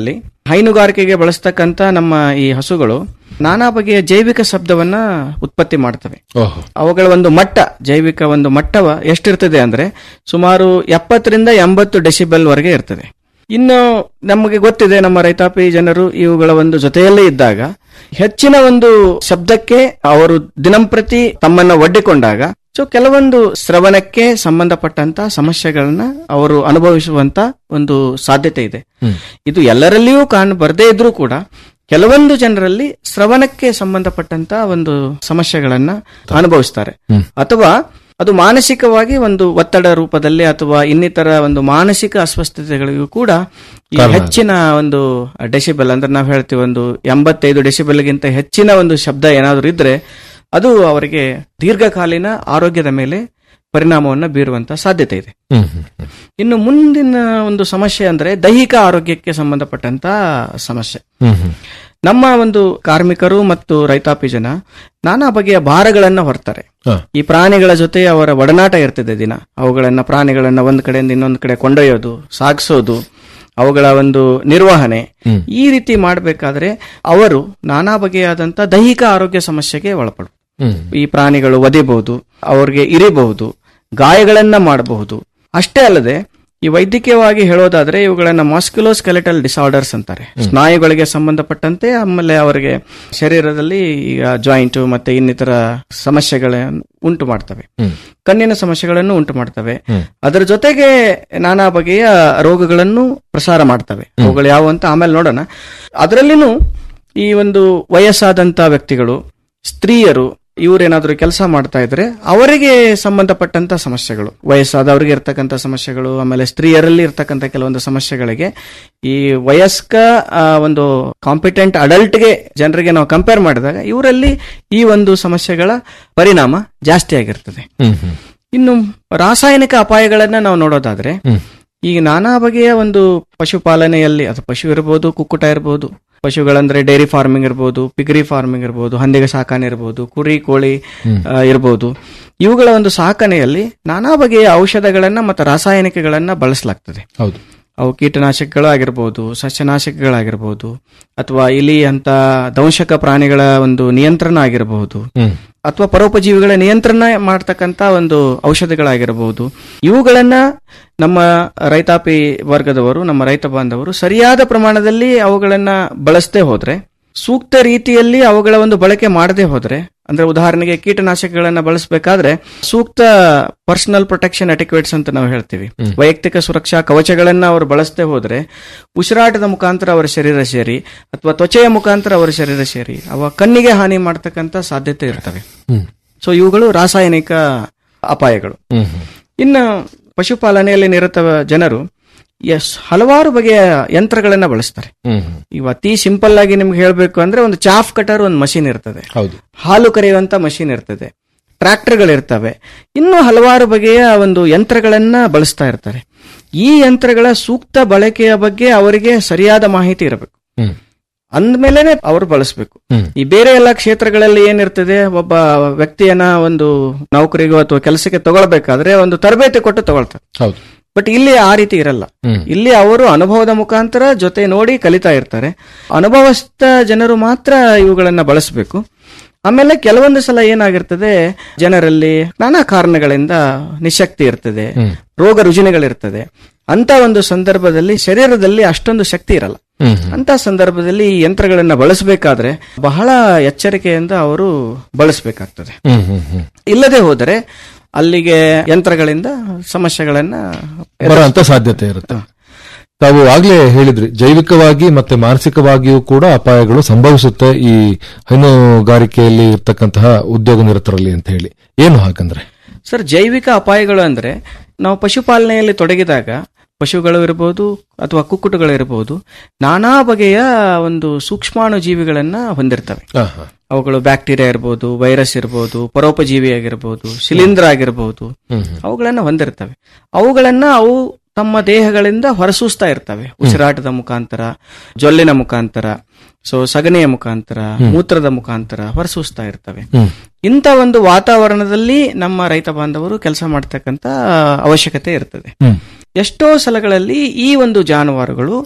ಹೈನುಗಾರಿಕೆಗೆ ಬಳಸ್ತಕ್ಕಂತ ನಮ್ಮ ಈ ಹಸುಗಳು ನಾನಾ ಬಗೆಯ ಜೈವಿಕ ಶಬ್ದವನ್ನ ಉತ್ಪತ್ತಿ ಮಾಡ್ತವೆ ಓಹೋ ಅವುಗಳ ಒಂದು ಮಟ್ಟ ಜೈವಿಕ ಒಂದು ಮಟ್ಟವ ಎಷ್ಟಿರ್ತದೆ ಅಂದ್ರೆ ಸುಮಾರು ಎಪ್ಪತ್ತರಿಂದ ಎಂಬತ್ತು ಡೆಸಿಬೆಲ್ ವರೆಗೆ ಇರ್ತದೆ ಇನ್ನು ನಮಗೆ ಗೊತ್ತಿದೆ ನಮ್ಮ ರೈತಾಪಿ ಜನರು ಇವುಗಳ ಒಂದು ಜೊತೆಯಲ್ಲೇ ಇದ್ದಾಗ ಹೆಚ್ಚಿನ ಒಂದು ಶಬ್ದಕ್ಕೆ ಅವರು ದಿನಂಪ್ರತಿ ತಮ್ಮನ್ನ ಒಡ್ಡಿಕೊಂಡಾಗ ಸೊ ಕೆಲವೊಂದು ಶ್ರವಣಕ್ಕೆ ಸಂಬಂಧಪಟ್ಟಂತ ಸಮಸ್ಯೆಗಳನ್ನ ಅವರು ಅನುಭವಿಸುವಂತ ಒಂದು ಸಾಧ್ಯತೆ ಇದೆ ಇದು ಎಲ್ಲರಲ್ಲಿಯೂ ಕಾಣ್ ಬರದೇ ಇದ್ರೂ ಕೂಡ ಕೆಲವೊಂದು ಜನರಲ್ಲಿ ಶ್ರವಣಕ್ಕೆ ಸಂಬಂಧಪಟ್ಟಂತ ಒಂದು ಸಮಸ್ಯೆಗಳನ್ನ ಅನುಭವಿಸ್ತಾರೆ ಅಥವಾ ಅದು ಮಾನಸಿಕವಾಗಿ ಒಂದು ಒತ್ತಡ ರೂಪದಲ್ಲಿ ಅಥವಾ ಇನ್ನಿತರ ಒಂದು ಮಾನಸಿಕ ಅಸ್ವಸ್ಥತೆಗಳಿಗೂ ಕೂಡ ಈ ಕಾರಣ ಹೆಚ್ಚಿನ ಒಂದು ಡೆಸಿಬಲ್ ಅಂದ್ರೆ ನಾವು ಹೇಳ್ತೀವಿ ಒಂದು ಎಂಬತ್ತೈದು ಡೆಸಿಬಲ್ಗಿಂತ ಹೆಚ್ಚಿನ ಒಂದು ಶಬ್ದ ಏನಾದರೂ ಇದ್ರೆ ಅದು ಅವರಿಗೆ ದೀರ್ಘಕಾಲೀನ ಆರೋಗ್ಯದ ಮೇಲೆ ಪರಿಣಾಮವನ್ನು ಬೀರುವಂತ ಸಾಧ್ಯತೆ ಇದೆ ಹ್ಮ್ ಹ್ಮ್ ಹ್ಮ್. ಇನ್ನು ಮುಂದಿನ ಒಂದು ಸಮಸ್ಯೆ ಅಂದ್ರೆ ದೈಹಿಕ ಆರೋಗ್ಯಕ್ಕೆ ಸಂಬಂಧಪಟ್ಟಂತ ಸಮಸ್ಯೆ ಹ್ಮ್ ಹ್ಮ್. ನಮ್ಮ ಒಂದು ಕಾರ್ಮಿಕರು ಮತ್ತು ರೈತಾಪಿ ಜನ ನಾನಾ ಬಗೆಯ ಭಾರಗಳನ್ನ ಹೊರ್ತಾರೆ ಹ. ಈ ಪ್ರಾಣಿಗಳ ಜೊತೆ ಅವರ ಒಡನಾಟ ಇರ್ತದೆ ದಿನ ಅವುಗಳನ್ನ ಪ್ರಾಣಿಗಳನ್ನ ಒಂದ್ ಕಡೆಯಿಂದ ಇನ್ನೊಂದು ಕಡೆ ಕೊಂಡೊಯ್ಯೋದು ಸಾಗಿಸೋದು ಅವುಗಳ ಒಂದು ನಿರ್ವಹಣೆ ಹ್ಮ್. ಈ ರೀತಿ ಮಾಡಬೇಕಾದ್ರೆ ಅವರು ನಾನಾ ಬಗೆಯಾದಂತ ದೈಹಿಕ ಆರೋಗ್ಯ ಸಮಸ್ಯೆಗೆ ಒಳಪಡು ಹ್ಮ್. ಈ ಪ್ರಾಣಿಗಳು ಒದಿಬಹುದು ಅವ್ರಿಗೆ ಇರಿಬಹುದು ಗಾಯಗಳನ್ನ ಮಾಡಬಹುದು ಅಷ್ಟೇ ಅಲ್ಲದೆ ಈ ವೈದ್ಯಕೀಯವಾಗಿ ಹೇಳೋದಾದ್ರೆ ಇವುಗಳನ್ನ ಮಾಸ್ಕ್ಯುಲೋಸ್ಕೆಲೆಟಲ್ ಡಿಸಾರ್ಡರ್ಸ್ ಅಂತಾರೆ ಸ್ನಾಯುಗಳಿಗೆ ಸಂಬಂಧಪಟ್ಟಂತೆ ಆಮೇಲೆ ಅವರಿಗೆ ಶರೀರದಲ್ಲಿ ಈಗ ಜಾಯಿಂಟ್ ಮತ್ತೆ ಇನ್ನಿತರ ಸಮಸ್ಯೆಗಳನ್ನು ಉಂಟು ಮಾಡ್ತವೆ ಹ್ಮ್. ಕಣ್ಣಿನ ಸಮಸ್ಯೆಗಳನ್ನು ಉಂಟು ಮಾಡ್ತವೆ ಹ್ಮ್. ಅದರ ಜೊತೆಗೆ ನಾನಾ ಬಗೆಯ ರೋಗಗಳನ್ನು ಪ್ರಸಾರ ಮಾಡ್ತವೆ ಅವುಗಳು ಯಾವ ಅಂತ ಆಮೇಲೆ ನೋಡೋಣ ಅದರಲ್ಲಿನೂ ಈ ಒಂದು ವಯಸ್ಸಾದಂತ ವ್ಯಕ್ತಿಗಳು ಸ್ತ್ರೀಯರು ಇವರೇನಾದ್ರೂ ಕೆಲಸ ಮಾಡ್ತಾ ಇದ್ರೆ ಅವರಿಗೆ ಸಂಬಂಧಪಟ್ಟಂತ ಸಮಸ್ಯೆಗಳು ವಯಸ್ಸಾದವರಿಗೆ ಇರ್ತಕ್ಕಂಥ ಸಮಸ್ಯೆಗಳು ಆಮೇಲೆ ಸ್ತ್ರೀಯರಲ್ಲಿ ಇರ್ತಕ್ಕಂಥ ಕೆಲವೊಂದು ಸಮಸ್ಯೆಗಳಿಗೆ ಈ ವಯಸ್ಕ ಆ, ಒಂದು ಕಾಂಪಿಟೆಂಟ್ ಅಡಲ್ಟ್ಗೆ ಜನರಿಗೆ ನಾವು ಕಂಪೇರ್ ಮಾಡಿದಾಗ ಇವರಲ್ಲಿ ಈ ಒಂದು ಸಮಸ್ಯೆಗಳ ಪರಿಣಾಮ ಜಾಸ್ತಿ ಆಗಿರ್ತದೆ ಹ್ಮ್ ಹ್ಮ್. ಇನ್ನು ರಾಸಾಯನಿಕ ಅಪಾಯಗಳನ್ನ ನಾವು ನೋಡೋದಾದ್ರೆ ಹ್ಮ್. ಈಗ ನಾನಾ ಬಗೆಯ ಒಂದು ಪಶುಪಾಲನೆಯಲ್ಲಿ ಅದು ಪಶು ಇರಬಹುದು ಕುಕ್ಕುಟ ಇರಬಹುದು ಪಶುಗಳಂದ್ರೆ ಡೈರಿ ಫಾರ್ಮಿಂಗ್ ಇರಬಹುದು ಪಿಗರಿ ಫಾರ್ಮಿಂಗ್ ಇರಬಹುದು ಹಂದಿಗೆ ಸಾಕಾಣೆ ಇರಬಹುದು ಕುರಿ ಕೋಳಿ ಆ, ಇರಬಹುದು ಇವುಗಳ ಒಂದು ಸಾಕಣೆಯಲ್ಲಿ ನಾನಾ ಬಗೆಯ ಔಷಧಗಳನ್ನ ಮತ್ತು ರಾಸಾಯನಿಕಗಳನ್ನ ಬಳಸಲಾಗ್ತದೆ ಹೌದು ಅವು ಕೀಟನಾಶಕಗಳು ಆಗಿರ್ಬೋದು ಸಸ್ಯನಾಶಕಗಳಾಗಿರ್ಬೋದು ಅಥವಾ ಇಲಿ ಅಂತ ದಂಶಕ ಪ್ರಾಣಿಗಳ ಒಂದು ನಿಯಂತ್ರಣ ಆಗಿರಬಹುದು ಹ್ಮ್. ಅಥವಾ ಪರೋಪಜೀವಿಗಳ ನಿಯಂತ್ರಣ ಮಾಡ್ತಕ್ಕಂತ ಒಂದು ಔಷಧಿಗಳಾಗಿರಬಹುದು ಇವುಗಳನ್ನ ನಮ್ಮ ರೈತಾಪಿ ವರ್ಗದವರು ನಮ್ಮ ರೈತ ಬಾಂಧವರು ಸರಿಯಾದ ಪ್ರಮಾಣದಲ್ಲಿ ಅವುಗಳನ್ನ ಬಳಸದೆ ಹೋದ್ರೆ ಸೂಕ್ತ ರೀತಿಯಲ್ಲಿ ಅವುಗಳ ಒಂದು ಬಳಕೆ ಮಾಡದೆ ಹೋದ್ರೆ ಅಂದ್ರೆ ಉದಾಹರಣೆಗೆ ಕೀಟನಾಶಕಗಳನ್ನ ಬಳಸಬೇಕಾದ್ರೆ ಸೂಕ್ತ ಪರ್ಸನಲ್ ಪ್ರೊಟೆಕ್ಷನ್ ಅಟಿಕ್ವೇಟ್ಸ್ ಅಂತ ನಾವು ಹೇಳ್ತೀವಿ ವೈಯಕ್ತಿಕ ಸುರಕ್ಷಾ ಕವಚಗಳನ್ನ ಅವರು ಬಳಸದೆ ಹೋದ್ರೆ ಉಸಿರಾಟದ ಮುಖಾಂತರ ಅವರ ಶರೀರ ಸೇರಿ ಅಥವಾ ತ್ವಚೆಯ ಮುಖಾಂತರ ಅವರ ಶರೀರ ಸೇರಿ ಅವ ಕಣ್ಣಿಗೆ ಹಾನಿ ಮಾಡ್ತಕ್ಕಂತ ಸಾಧ್ಯತೆ ಇರ್ತವೆ ಹ್ಮ್. ಸೊ ಇವುಗಳು ರಾಸಾಯನಿಕ ಅಪಾಯಗಳು ಹ್ಮ್ ಹ್ಮ್. ಇನ್ನು ಪಶುಪಾಲನೆಯಲ್ಲಿ ನಿರತ ಜನರು ಎಸ್ ಹಲವಾರು ಬಗೆಯ ಯಂತ್ರಗಳನ್ನ ಬಳಸ್ತಾರೆ ಹ್ಮ್ ಹ್ಮ್. ಇವ ಅತಿ ಸಿಂಪಲ್ ಆಗಿ ನಿಮ್ಗೆ ಹೇಳ್ಬೇಕು ಅಂದ್ರೆ ಒಂದು ಚಾಫ್ ಕಟರ್ ಒಂದು ಮಷಿನ್ ಇರ್ತದೆ ಹೌದು ಹಾಲು ಕರೆಯುವಂತ ಮಷಿನ್ ಇರ್ತದೆ ಟ್ರ್ಯಾಕ್ಟರ್ಗಳಿರ್ತವೆ ಇನ್ನೂ ಹಲವಾರು ಬಗೆಯ ಒಂದು ಯಂತ್ರಗಳನ್ನ ಬಳಸ್ತಾ ಇರ್ತಾರೆ ಈ ಯಂತ್ರಗಳ ಸೂಕ್ತ ಬಳಕೆಯ ಬಗ್ಗೆ ಅವರಿಗೆ ಸರಿಯಾದ ಮಾಹಿತಿ ಇರಬೇಕು ಹ್ಮ್. ಅಂದ್ಮೇಲೆನೆ ಅವರು ಬಳಸಬೇಕು ಹ್ಮ್. ಈ ಬೇರೆ ಎಲ್ಲ ಕ್ಷೇತ್ರಗಳಲ್ಲಿ ಏನಿರ್ತದೆ ಒಬ್ಬ ವ್ಯಕ್ತಿಯನ್ನ ಒಂದು ನೌಕರಿಗೋ ಅಥವಾ ಕೆಲಸಕ್ಕೆ ತಗೊಳ್ಬೇಕಾದ್ರೆ ಒಂದು ತರಬೇತಿ ಕೊಟ್ಟು ತಗೊಳ್ತಾರೆ ಹೌದು ಬಟ್ ಇಲ್ಲಿ ಆ ರೀತಿ ಇರಲ್ಲ ಹ್ಮ್. ಇಲ್ಲಿ ಅವರು ಅನುಭವದ ಮುಖಾಂತರ ಜೊತೆ ನೋಡಿ ಕಲಿತಾ ಇರ್ತಾರೆ ಅನುಭವಸ್ಥ ಜನರು ಮಾತ್ರ ಇವುಗಳನ್ನ ಬಳಸಬೇಕು ಆಮೇಲೆ ಕೆಲವೊಂದು ಸಲ ಏನಾಗಿರ್ತದೆ ಜನರಲ್ಲಿ ನಾನಾ ಕಾರಣಗಳಿಂದ ನಿಶಕ್ತಿ ಇರ್ತದೆ ಹ್ಮ್. ರೋಗ ರುಜಿನಗಳಿರ್ತದೆ ಅಂತ ಒಂದು ಸಂದರ್ಭದಲ್ಲಿ ಶರೀರದಲ್ಲಿ ಅಷ್ಟೊಂದು ಶಕ್ತಿ ಇರಲ್ಲ ಹ್ಮ್ ಹ್ಮ್. ಅಂತ ಸಂದರ್ಭದಲ್ಲಿ ಈ ಯಂತ್ರಗಳನ್ನ ಬಳಸಬೇಕಾದ್ರೆ ಬಹಳ ಎಚ್ಚರಿಕೆಯಿಂದ ಅವರು ಬಳಸಬೇಕಾಗ್ತದೆ ಹ್ಮ್ ಹ್ಮ್ ಹ್ಮ್. ಇಲ್ಲದೆ ಹೋದರೆ ಅಲ್ಲಿಗೆ ಯಂತ್ರಗಳಿಂದ ಸಮಸ್ಯೆಗಳನ್ನ ಬರುವಂತ ಸಾಧ್ಯತೆ ಇರುತ್ತೆ ತಾವು ಆಗ್ಲೇ ಹೇಳಿದ್ರಿ ಜೈವಿಕವಾಗಿ ಮತ್ತೆ ಮಾನಸಿಕವಾಗಿಯೂ ಕೂಡ ಅಪಾಯಗಳು ಸಂಭವಿಸುತ್ತೆ ಈ ಹೈನುಗಾರಿಕೆಯಲ್ಲಿ ಇರ್ತಕ್ಕಂತಹ ಉದ್ಯೋಗ ನಿರತರಲ್ಲಿ ಅಂತ ಹೇಳಿ ಏನು ಹಾಗಂದ್ರೆ ಸರ್ ಜೈವಿಕ ಅಪಾಯಗಳು ಅಂದ್ರೆ ನಾವು ಪಶುಪಾಲನೆಯಲ್ಲಿ ತೊಡಗಿದಾಗ ಪಶುಗಳು ಇರಬಹುದು ಅಥವಾ ಕುಕ್ಕುಟಗಳು ಇರಬಹುದು ನಾನಾ ಬಗೆಯ ಒಂದು ಸೂಕ್ಷ್ಮಾಣು ಜೀವಿಗಳನ್ನ ಹೊಂದಿರ್ತವೆ ಹಾ, ಹಾ. ಅವುಗಳು ಬ್ಯಾಕ್ಟೀರಿಯಾ ಇರಬಹುದು ವೈರಸ್ ಇರಬಹುದು ಪರೋಪಜೀವಿ ಆಗಿರಬಹುದು ಶಿಲೀಂಧ್ರ ಆಗಿರಬಹುದು ಹ್ಮ್ ಹ್ಮ್. ಅವುಗಳನ್ನ ಹೊಂದಿರ್ತವೆ ಅವುಗಳನ್ನ ಅವು ತಮ್ಮ ದೇಹಗಳಿಂದ ಹೊರಸೂಸ್ತಾ ಇರ್ತವೆ ಉಸಿರಾಟದ ಮುಖಾಂತರ ಜೊಲ್ಲಿನ ಮುಖಾಂತರ ಸೊ ಸಗಣಿಯ ಮುಖಾಂತರ ಮೂತ್ರದ ಮುಖಾಂತರ ಹೊರಸೂಸ್ತಾ ಇರ್ತವೆ ಹ್ಮ್. ಇಂಥ ಒಂದು ವಾತಾವರಣದಲ್ಲಿ ನಮ್ಮ ರೈತ ಬಾಂಧವರು ಕೆಲಸ ಮಾಡ್ತಕ್ಕಂತ ಅವಶ್ಯಕತೆ ಇರ್ತದೆ ಹ್ಮ್. ಎಷ್ಟೋ ಸಲಗಳಲ್ಲಿ ಈ ಒಂದು ಜಾನುವಾರುಗಳು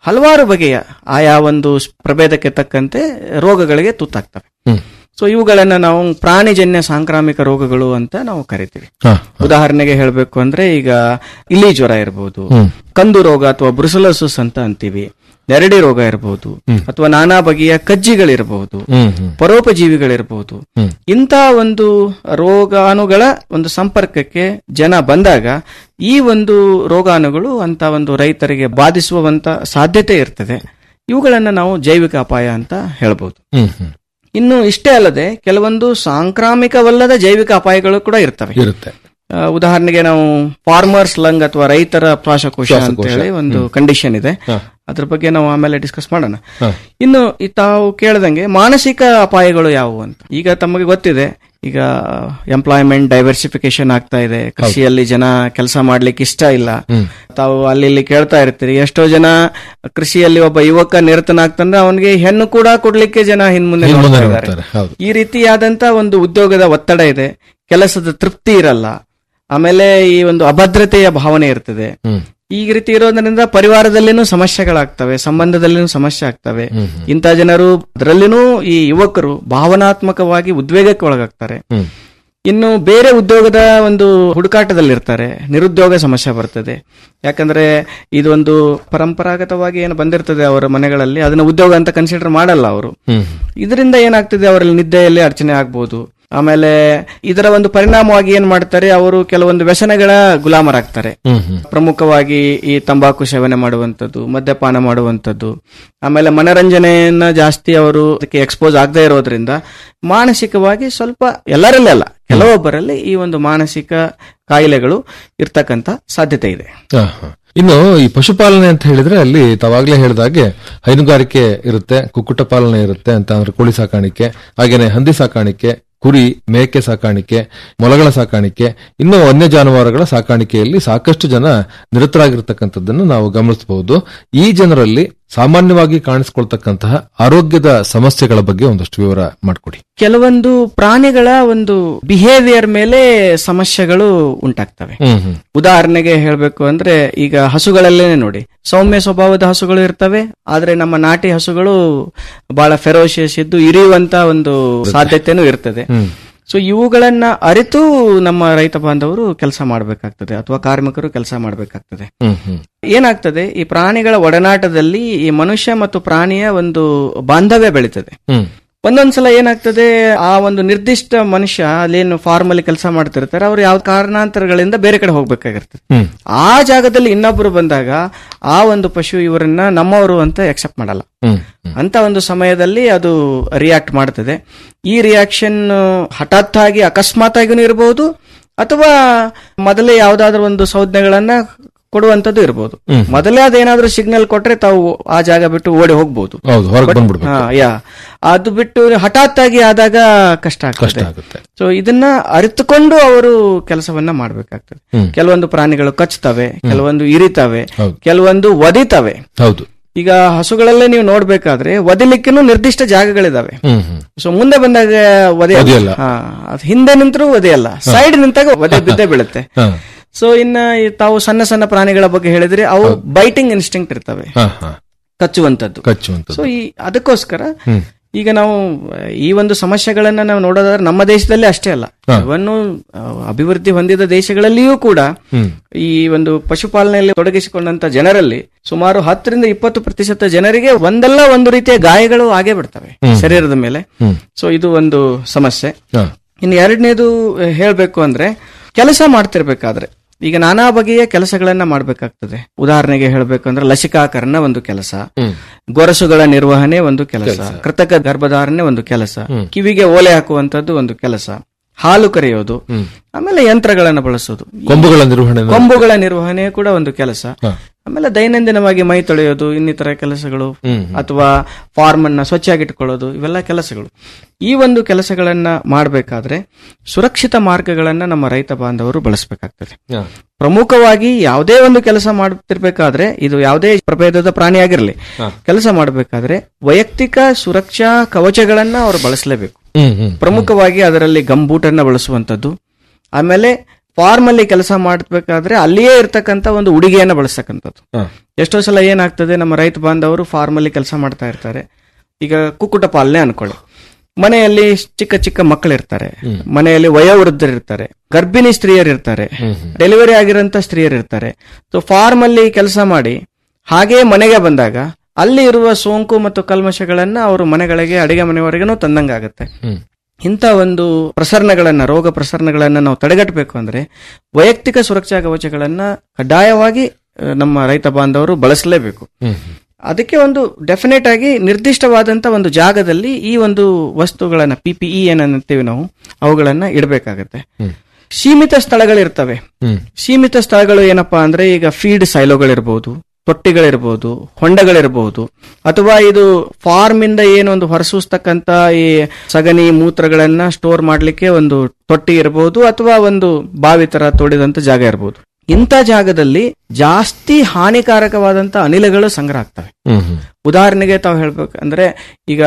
ಹಲವಾರು ಬಗೆಯ ಆಯಾ ಒಂದು ಸ್- ಪ್ರಭೇದಕ್ಕೆ ತಕ್ಕಂತೆ ರೋಗಗಳಿಗೆ ತುತ್ತಾಗ್ತವೆ ಹ್ಮ್. ಸೊ ಇವುಗಳನ್ನ ನಾವು ಪ್ರಾಣಿಜನ್ಯ ಸಾಂಕ್ರಾಮಿಕ ರೋಗಗಳು ಅಂತ ನಾವು ಕರಿತೀವಿ ಹಾ, ಉದಾಹರಣೆಗೆ ಹೇಳಬೇಕು ಅಂದ್ರೆ ಈಗ ಇಲಿ ಜ್ವರ ಇರಬಹುದು ಹ್ಮ್. ಕಂದು ರೋಗ ಅಥವಾ ಬ್ರುಸಲೋಸಿಸ್ ಅಂತ ಅಂತೀವಿ ನೆರಡಿ ರೋಗ ಇರಬಹುದು ಅಥವಾ ನಾನಾ ಬಗೆಯ ಕಜ್ಜಿಗಳಿರಬಹುದು ಹ್ಮ್, ಹ್ಮ್. ಪರೋಪಜೀವಿಗಳಿರಬಹುದು ಹ್ಮ್. ಇಂಥ ಒಂದು ರೋಗಾಣುಗಳ ಒಂದು ಸಂಪರ್ಕಕ್ಕೆ ಜನ ಬಂದಾಗ ಈ ಒಂದು ರೋಗಾಣುಗಳು ಅಂತ ಒಂದು ರೈತರಿಗೆ ಬಾಧಿಸುವಂತ ಸಾಧ್ಯತೆ ಇರ್ತದೆ ಇವುಗಳನ್ನ ನಾವು ಜೈವಿಕ ಅಪಾಯ ಅಂತ ಹೇಳ್ಬೋದು ಹ್ಮ್, ಹ್ಮ್. ಇನ್ನು ಇಷ್ಟೇ ಅಲ್ಲದೆ ಕೆಲವೊಂದು ಸಾಂಕ್ರಾಮಿಕವಲ್ಲದ ಜೈವಿಕ ಅಪಾಯಗಳು ಕೂಡ ಇರ್ತವೆ ಇರುತ್ತೆ ಆ, ಉದಾಹರಣೆಗೆ ನಾವು ಫಾರ್ಮರ್ಸ್ ಲಂಗ್ ಅಥವಾ ರೈತರ ಶ್ವಾಸಕೋಶ ಅಂತ ಶ್ವಾಸಕೋಶ. ಹೇಳಿ ಒಂದು ಹ್ಮ್. ಕಂಡೀಷನ್ ಇದೆ ಹಾ. ಅದ್ರ ಬಗ್ಗೆ ನಾವು ಆಮೇಲೆ ಡಿಸ್ಕಸ್ ಮಾಡೋಣ ಹಾ. ಇನ್ನು ಈ ತಾವು ಕೇಳ್ದಂಗೆ ಮಾನಸಿಕ ಅಪಾಯಗಳು ಯಾವುವು ಅಂತ ಈಗ ತಮಗೆ ಗೊತ್ತಿದೆ ಈಗ ಎಂಪ್ಲಾಯ್ಮೆಂಟ್ ಡೈವರ್ಸಿಫಿಕೇಶನ್ ಆಗ್ತಾ ಇದೆ ಕೃಷಿಯಲ್ಲಿ ಜನ ಕೆಲಸ ಮಾಡ್ಲಿಕ್ಕೆ ಇಷ್ಟ ಇಲ್ಲ ಹ್ಮ್. ತಾವು ಅಲ್ಲಿ ಇಲ್ಲಿ ಕೇಳ್ತಾ ಇರ್ತೀರಿ ಎಷ್ಟೋ ಜನ ಕೃಷಿಯಲ್ಲಿ ಒಬ್ಬ ಯುವಕ ನಿರತನಾಗ್ತಂದ್ರೆ ಅವನಿಗೆ ಹೆಣ್ಣು ಕೂಡ ಕೊಡ್ಲಿಕ್ಕೆ ಜನ ಹಿಂದ್ಮುಂದೆ ಹಿಂದ್ ಮುಂದೆ ನೋಡ್ತಾ ಇದ್ದಾರೆ ನೋಡ್ತಾರೆ, ಹೌದು. ಈ ರೀತಿಯಾದಂತ ಒಂದು ಉದ್ಯೋಗದ ಒತ್ತಡ ಇದೆ ಕೆಲಸದ ತೃಪ್ತಿ ಇರಲ್ಲ ಆಮೇಲೆ ಈ ಒಂದು ಅಭದ್ರತೆಯ ಭಾವನೆ ಇರ್ತದೆ ಹ್ಮ್. ಈ ರೀತಿ ಇರೋದ್ರಿಂದ ಪರಿವಾರದಲ್ಲಿನೂ ಸಮಸ್ಯೆಗಳಾಗ್ತವೆ ಸಂಬಂಧದಲ್ಲಿನೂ ಸಮಸ್ಯೆ ಆಗ್ತವೆ ಹ್ಮ್, ಇಂಥ ಜನರು ಅದರಲ್ಲಿನೂ ಈ ಯುವಕರು ಭಾವನಾತ್ಮಕವಾಗಿ ಉದ್ವೇಗಕ್ಕೆ ಒಳಗಾಗ್ತಾರೆ ಹ್ಮ್. ಇನ್ನು ಬೇರೆ ಉದ್ಯೋಗದ ಒಂದು ಹುಡುಕಾಟದಲ್ಲಿರ್ತಾರೆ ನಿರುದ್ಯೋಗ ಸಮಸ್ಯೆ ಬರ್ತದೆ ಯಾಕಂದ್ರೆ ಇದೊಂದು ಪರಂಪರಾಗತವಾಗಿ ಏನು ಬಂದಿರ್ತದೆ ಅವರ ಮನೆಗಳಲ್ಲಿ ಅದನ್ನ ಉದ್ಯೋಗ ಅಂತ ಕನ್ಸಿಡರ್ ಮಾಡಲ್ಲ ಅವರು ಹ್ಮ್. ಇದರಿಂದ ಏನಾಗ್ತದೆ ಅವರಲ್ಲಿ ನಿದ್ದೆಯಲ್ಲಿ ಅಡಚಣೆ ಆಗ್ಬೋದು ಆಮೇಲೆ ಇದರ ಒಂದು ಪರಿಣಾಮವಾಗಿ ಏನ್ ಮಾಡ್ತಾರೆ ಅವರು ಕೆಲವೊಂದು ವ್ಯಸನಗಳ ಗುಲಾಮರಾಗ್ತಾರೆ ಹ್ಮ್, ಹ್ಮ್. ಪ್ರಮುಖವಾಗಿ ಈ ತಂಬಾಕು ಸೇವನೆ ಮಾಡುವಂಥದ್ದು ಮದ್ಯಪಾನ ಮಾಡುವಂಥದ್ದು ಆಮೇಲೆ ಮನರಂಜನೆಯನ್ನ ಜಾಸ್ತಿ ಅವರು ಅದಕ್ಕೆ ಎಕ್ಸ್ಪೋಸ್ ಆಗದೆ ಇರೋದ್ರಿಂದ ಮಾನಸಿಕವಾಗಿ ಸ್ವಲ್ಪ ಎಲ್ಲರಲ್ಲೇ ಅಲ್ಲ ಕೆಲವೊಬ್ಬರಲ್ಲಿ ಈ ಒಂದು ಮಾನಸಿಕ ಕಾಯಿಲೆಗಳು ಇರ್ತಕ್ಕಂಥ ಸಾಧ್ಯತೆ ಇದೆ ಹಾ, ಹಾ. ಇನ್ನು ಈ ಪಶುಪಾಲನೆ ಅಂತ ಹೇಳಿದ್ರೆ ಅಲ್ಲಿ ತಾವಾಗ್ಲೇ ಹೇಳಿದಾಗೆ ಹೈನುಗಾರಿಕೆ ಇರುತ್ತೆ ಕುಕ್ಕುಟ ಪಾಲನೆ ಇರುತ್ತೆ ಅಂತ ಅಂದ್ರೆ ಕೋಳಿ ಸಾಕಾಣಿಕೆ ಹಾಗೇನೆ ಹಂದಿ ಸಾಕಾಣಿಕೆ ಕುರಿ ಮೇಕೆ ಸಾಕಾಣಿಕೆ ಮೊಲಗಳ ಸಾಕಾಣಿಕೆ ಇನ್ನು ವನ್ಯ ಜಾನುವಾರುಗಳ ಸಾಕಾಣಿಕೆಯಲ್ಲಿ ಸಾಕಷ್ಟು ಜನ ನಿರತರಾಗಿರ್ತಕ್ಕಂಥದ್ದನ್ನು ನಾವು ಗಮನಿಸಬಹುದು ಈ ಜನರಲ್ಲಿ ಸಾಮಾನ್ಯವಾಗಿ ಕಾಣಿಸಿಕೊಳ್ತಕ್ಕಂತಹ ಆರೋಗ್ಯದ ಸಮಸ್ಯೆಗಳ ಬಗ್ಗೆ ಒಂದಷ್ಟು ವಿವರ ಮಾಡಿಕೊಡಿ ಕೆಲವೊಂದು ಪ್ರಾಣಿಗಳ ಒಂದು ಬಿಹೇವಿಯರ್ ಮೇಲೆ ಸಮಸ್ಯೆಗಳು ಉಂಟಾಗ್ತವೆ ಹ್ಮ್ ಹ್ಮ್ ಉದಾಹರಣೆಗೆ ಹೇಳಬೇಕು ಅಂದ್ರೆ ಈಗ ಹಸುಗಳಲ್ಲೇನೆ ನೋಡಿ ಸೌಮ್ಯ ಸ್ವಭಾವದ ಹಸುಗಳು ಇರ್ತವೆ ಆದ್ರೆ ನಮ್ಮ ನಾಟಿ ಹಸುಗಳು ಬಹಳ ಫೆರೋಷಿಯಸ್ ಇದ್ದು ಇರಿಯುವಂತ ಒಂದು ಸಾಧ್ಯತೆನೂ ಇರ್ತದೆ ಹ್ಮ್. ಸೊ ಇವುಗಳನ್ನ ಅರಿತು ನಮ್ಮ ರೈತ ಬಾಂಧವರು ಕೆಲಸ ಮಾಡಬೇಕಾಗ್ತದೆ ಅಥವಾ ಕಾರ್ಮಿಕರು ಕೆಲಸ ಮಾಡಬೇಕಾಗ್ತದೆ ಹ್ಮ್ ಹ್ಮ್ ಏನಾಗ್ತದೆ ಈ ಪ್ರಾಣಿಗಳ ಒಡನಾಟದಲ್ಲಿ ಈ ಮನುಷ್ಯ ಮತ್ತು ಪ್ರಾಣಿಯ ಒಂದು ಬಾಂಧವ್ಯ ಬೆಳೀತದೆ ಹ್ಮ್ ಒಂದೊಂದ್ಸಲ ಏನಾಗ್ತದೆ ಆ ಒಂದು ನಿರ್ದಿಷ್ಟ ಮನುಷ್ಯ ಅಲ್ಲೇನು ಫಾರ್ಮ್ ಅಲ್ಲಿ ಕೆಲಸ ಮಾಡ್ತಿರ್ತಾರೆ ಅವ್ರು ಯಾವ ಕಾರಣಾಂತರಗಳಿಂದ ಬೇರೆ ಕಡೆ ಹೋಗ್ಬೇಕಾಗಿರ್ತದೆ ಹ್ಮ್ ಆ ಜಾಗದಲ್ಲಿ ಇನ್ನೊಬ್ರು ಬಂದಾಗ ಆ ಒಂದು ಪಶು ಇವರನ್ನ ನಮ್ಮವರು ಅಂತ ಎಕ್ಸೆಪ್ಟ್ ಮಾಡಲ್ಲ ಹ್ಮ್ ಅಂತ ಒಂದು ಸಮಯದಲ್ಲಿ ಅದು ರಿಯಾಕ್ಟ್ ಮಾಡ್ತದೆ ಈ ರಿಯಾಕ್ಷನ್ ಹಠಾತ್ ಆಗಿ ಅಕಸ್ಮಾತ್ ಆಗಿನೂ ಇರಬಹುದು ಅಥವಾ ಮೊದಲೇ ಯಾವ್ದಾದ್ರು ಒಂದು ಸಂಜ್ಞೆಗಳನ್ನ ಕೊಡುವಂತದ್ದು ಇರಬಹುದು ಹ್ಮ್. ಮೊದಲೇ ಅದೇನಾದ್ರೂ ಸಿಗ್ನಲ್ ಕೊಟ್ರೆ ತಾವು ಆ ಜಾಗ ಬಿಟ್ಟು ಓಡಿ ಹೋಗ್ಬಹುದು ಹೌದು ಹೊರಗೆ But- ಬಂದ್ಬಿಡ್ಬೇಕು ಹಾ, ಯಾ ಅದು ಬಿಟ್ಟು ಹಠಾತ್ ಆಗಿ ಆದಾಗ ಕಷ್ಟ ಕಷ್ಟ ಆಗ್ತದೆ ಆಗುತ್ತೆ ಸೊ ಇದನ್ನ ಅರಿತುಕೊಂಡು ಅವರು ಕೆಲಸವನ್ನ ಮಾಡ್ಬೇಕಾಗ್ತದೆ ಹ್ಮ್. ಕೆಲವೊಂದು ಪ್ರಾಣಿಗಳು ಕಚ್ತವೆ ಕೆಲವೊಂದು ಇರಿತವೆ ಹೌದು. ಕೆಲವೊಂದು ಒದಿತವೆ ಹೌದು ಈಗ ಹಸುಗಳಲ್ಲೇ ನೀವು ನೋಡ್ಬೇಕಾದ್ರೆ ಒದಿಲಿಕ್ಕೂ ನಿರ್ದಿಷ್ಟ ಜಾಗಗಳಿದಾವೆ ಹ್ಮ್ ಹ್ಮ್ ಸೊ ಮುಂದೆ ಬಂದಾಗ ಒದೆ ಒದೆಯಲ್ಲ. ಹಾ, ಅದ್ ಹಿಂದೆ ನಿಂತರೂ ಒದೆಯಲ್ಲ ಸೈಡ್ ನಿಂತಾಗ ಒದೆ ಬಿದ್ದೇ ಬೀಳುತ್ತೆ ಹಾ ಸೊ ಇನ್ನ ಈ ತಾವು ಸಣ್ಣ ಸಣ್ಣ ಪ್ರಾಣಿಗಳ ಬಗ್ಗೆ ಹೇಳಿದ್ರೆ ಅವು ಬೈಟಿಂಗ್ ಇನ್ಸ್ಟಿಂಕ್ಟ್ ಇರ್ತವೆ ಹಾ ಹಾ ಕಚ್ಚುವಂತದ್ದು ಕಚ್ಚುವಂಥದ್ದು ಸೊ ಈ ಅದಕ್ಕೋಸ್ಕರ ಹ್ಮ್. ಈಗ ನಾವು ಈ ಒಂದು ಸಮಸ್ಯೆಗಳನ್ನ ನಾವು ನೋಡೋದಾದ್ರೆ ನಮ್ಮ ದೇಶದಲ್ಲಿ ಅಷ್ಟೇ ಅಲ್ಲ ಹಾ. ಇವನ್ನು ಆ, ಅಭಿವೃದ್ಧಿ ಹೊಂದಿದ ದೇಶಗಳಲ್ಲಿಯೂ ಕೂಡ ಹ್ಮ್ ಈ ಒಂದು ಪಶುಪಾಲನೆಯಲ್ಲಿ ತೊಡಗಿಸಿಕೊಂಡಂತ ಜನರಲ್ಲಿ ಸುಮಾರು ಹತ್ತರಿಂದ ಇಪ್ಪತ್ತು ಪ್ರತಿಶತ ಜನರಿಗೆ ಒಂದಲ್ಲ ಒಂದು ರೀತಿಯ ಗಾಯಗಳು ಆಗೇ ಬಿಡ್ತವೆ ಹ್ಮ್. ಶರೀರದ ಮೇಲೆ ಹ್ಮ್ ಸೊ ಇದು ಒಂದು ಸಮಸ್ಯೆ ಹಾ ಇನ್ನು ಎರಡನೇದು ಹೇಳಬೇಕು ಅಂದ್ರೆ ಕೆಲಸ ಮಾಡ್ತಿರ್ಬೇಕಾದ್ರೆ ಈಗ ನಾನಾ ಬಗೆಯ ಕೆಲಸಗಳನ್ನ ಮಾಡಬೇಕಾಗ್ತದೆ ಉದಾಹರಣೆಗೆ ಹೇಳಬೇಕಂದ್ರೆ ಲಸಿಕಾಕರಣ ಒಂದು ಕೆಲಸ ಹ್ಮ್ ಗೊರಸುಗಳ ನಿರ್ವಹಣೆ ಒಂದು ಕೆಲಸ ಕೃತಕ ಗರ್ಭಧಾರಣೆ ಒಂದು ಕೆಲಸ ಕಿವಿಗೆ ಓಲೆ ಹಾಕುವಂತದ್ದು ಒಂದು ಕೆಲಸ ಹಾಲು ಕರೆಯೋದು ಹ್ಮ್. ಆಮೇಲೆ ಯಂತ್ರಗಳನ್ನ ಬಳಸೋದು ಕೊಂಬುಗಳ ನಿರ್ವಹಣೆ ಕೊಂಬುಗಳ ನಿರ್ವಹಣೆ ಕೂಡ ಒಂದು ಕೆಲಸ ಹಾ. ಆಮೇಲೆ ದೈನಂದಿನವಾಗಿ ಮೈ ತೊಳೆಯೋದು ಇನ್ನಿತರ ಕೆಲಸಗಳು ಹ್ಮ್. ಅಥವಾ ಫಾರ್ಮ್ ಅನ್ನ ಸ್ವಚ್ಛಾಗಿಟ್ಕೊಳ್ಳೋದು ಇವೆಲ್ಲ ಕೆಲಸಗಳು ಈ ಒಂದು ಕೆಲಸಗಳನ್ನ ಮಾಡಬೇಕಾದ್ರೆ ಸುರಕ್ಷಿತ ಮಾರ್ಗಗಳನ್ನ ನಮ್ಮ ರೈತ ಬಾಂಧವರು ಬಳಸಬೇಕಾಗ್ತದೆ ಹಾ. ಪ್ರಮುಖವಾಗಿ ಯಾವುದೇ ಒಂದು ಕೆಲಸ ಮಾಡ್ತಿರ್ಬೇಕಾದ್ರೆ ಇದು ಯಾವುದೇ ಪ್ರಭೇದದ ಪ್ರಾಣಿಯಾಗಿರಲಿ ಹಾ. ಕೆಲಸ ಮಾಡಬೇಕಾದ್ರೆ ವೈಯಕ್ತಿಕ ಸುರಕ್ಷಾ ಕವಚಗಳನ್ನ ಅವರು ಬಳಸಲೇಬೇಕು ಹ್ಮ್ ಹ್ಮ್ ಪ್ರಮುಖವಾಗಿ ಅದರಲ್ಲಿ ಗಂಬೂಟನ್ನ ಬಳಸುವಂತದ್ದು ಆಮೇಲೆ ಫಾರ್ಮ್ ಅಲ್ಲಿ ಕೆಲಸ ಮಾಡಬೇಕಾದ್ರೆ ಅಲ್ಲಿಯೇ ಇರ್ತಕ್ಕಂತ ಒಂದು ಉಡುಗೆಯನ್ನ ಬಳಸ್ತಕ್ಕಂಥದ್ದು ಹ. ಎಷ್ಟೋ ಸಲ ಏನಾಗ್ತದೆ ನಮ್ಮ ರೈತ ಬಾಂಧವರು ಫಾರ್ಮ್ ಅಲ್ಲಿ ಕೆಲಸ ಮಾಡ್ತಾ ಇರ್ತಾರೆ ಈಗ ಕುಕ್ಕುಟ ಪಾಲನೆ ಅನ್ಕೊಳ್ಳಿ ಮನೆಯಲ್ಲಿ ಚಿಕ್ಕ ಚಿಕ್ಕ ಮಕ್ಕಳು ಇರ್ತಾರೆ ಮನೆಯಲ್ಲಿ ವಯೋವೃದ್ಧರು ಇರ್ತಾರೆ ಗರ್ಭಿಣಿ ಸ್ತ್ರೀಯರು ಇರ್ತಾರೆ ಡೆಲಿವರಿ ಆಗಿರೋಂಥ ಸ್ತ್ರೀಯರು ಇರ್ತಾರೆ ಸೊ ಫಾರ್ಮ್ ಅಲ್ಲಿ ಕೆಲಸ ಮಾಡಿ ಹಾಗೇ ಮನೆಗೆ ಬಂದಾಗ ಅಲ್ಲಿ ಇರುವ ಸೋಂಕು ಮತ್ತು ಕಲ್ಮಶಗಳನ್ನ ಅವರು ಮನೆಗಳಿಗೆ ಅಡಿಗೆ ಮನೆಯವರೆಗೂ ತಂದಂಗಾಗತ್ತೆ ಇಂಥ ಒಂದು ಪ್ರಸರಣಗಳನ್ನ ರೋಗ ಪ್ರಸರಣಗಳನ್ನ ನಾವು ತಡೆಗಟ್ಟಬೇಕು ಅಂದ್ರೆ ವೈಯಕ್ತಿಕ ಸುರಕ್ಷಾ ಕವಚಗಳನ್ನ ಕಡ್ಡಾಯವಾಗಿ ಆ, ನಮ್ಮ ರೈತ ಬಾಂಧವರು ಬಳಸಲೇಬೇಕು ಅದಕ್ಕೆ ಒಂದು ಡೆಫಿನೆಟ್ ಆಗಿ ನಿರ್ದಿಷ್ಟವಾದಂತ ಒಂದು ಜಾಗದಲ್ಲಿ ಈ ಒಂದು ವಸ್ತುಗಳನ್ನ ಪಿ ಪಿ ಇ ಏನಂತೀವಿ ನಾವು ಅವುಗಳನ್ನ ಇಡಬೇಕಾಗತ್ತೆ ಸೀಮಿತ ಸ್ಥಳಗಳಿರ್ತವೆ ಸೀಮಿತ ಸ್ಥಳಗಳು ಏನಪ್ಪಾ ಅಂದ್ರೆ ಈಗ ಫೀಡ್ ಸೈಲೋಗಳಿರ್ಬೋದು ತೊಟ್ಟಿಗಳಿರ್ಬೋದು ಹೊಂಡಗಳಿರ್ಬೋದು ಅಥವಾ ಇದು ಫಾರ್ಮ್ ಇಂದ ಏನು ಒಂದು ಹೊರಸೂಸ್ತಕ್ಕಂತ ಈ ಸಗಣಿ ಮೂತ್ರಗಳನ್ನ ಸ್ಟೋರ್ ಮಾಡ್ಲಿಕ್ಕೆ ಒಂದು ತೊಟ್ಟಿ ಇರಬಹುದು ಅಥವಾ ಒಂದು ಬಾವಿ ತರ ತೋಡಿದಂತ ಜಾಗ ಇರಬಹುದು ಇಂಥ ಜಾಗದಲ್ಲಿ ಜಾಸ್ತಿ ಹಾನಿಕಾರಕವಾದಂತ ಅನಿಲಗಳು ಸಂಗ್ರಹ ಆಗ್ತವೆ ಉದಾಹರಣೆಗೆ ತಾವು ಹೇಳ್ಬೇಕು ಅಂದ್ರೆ ಈಗ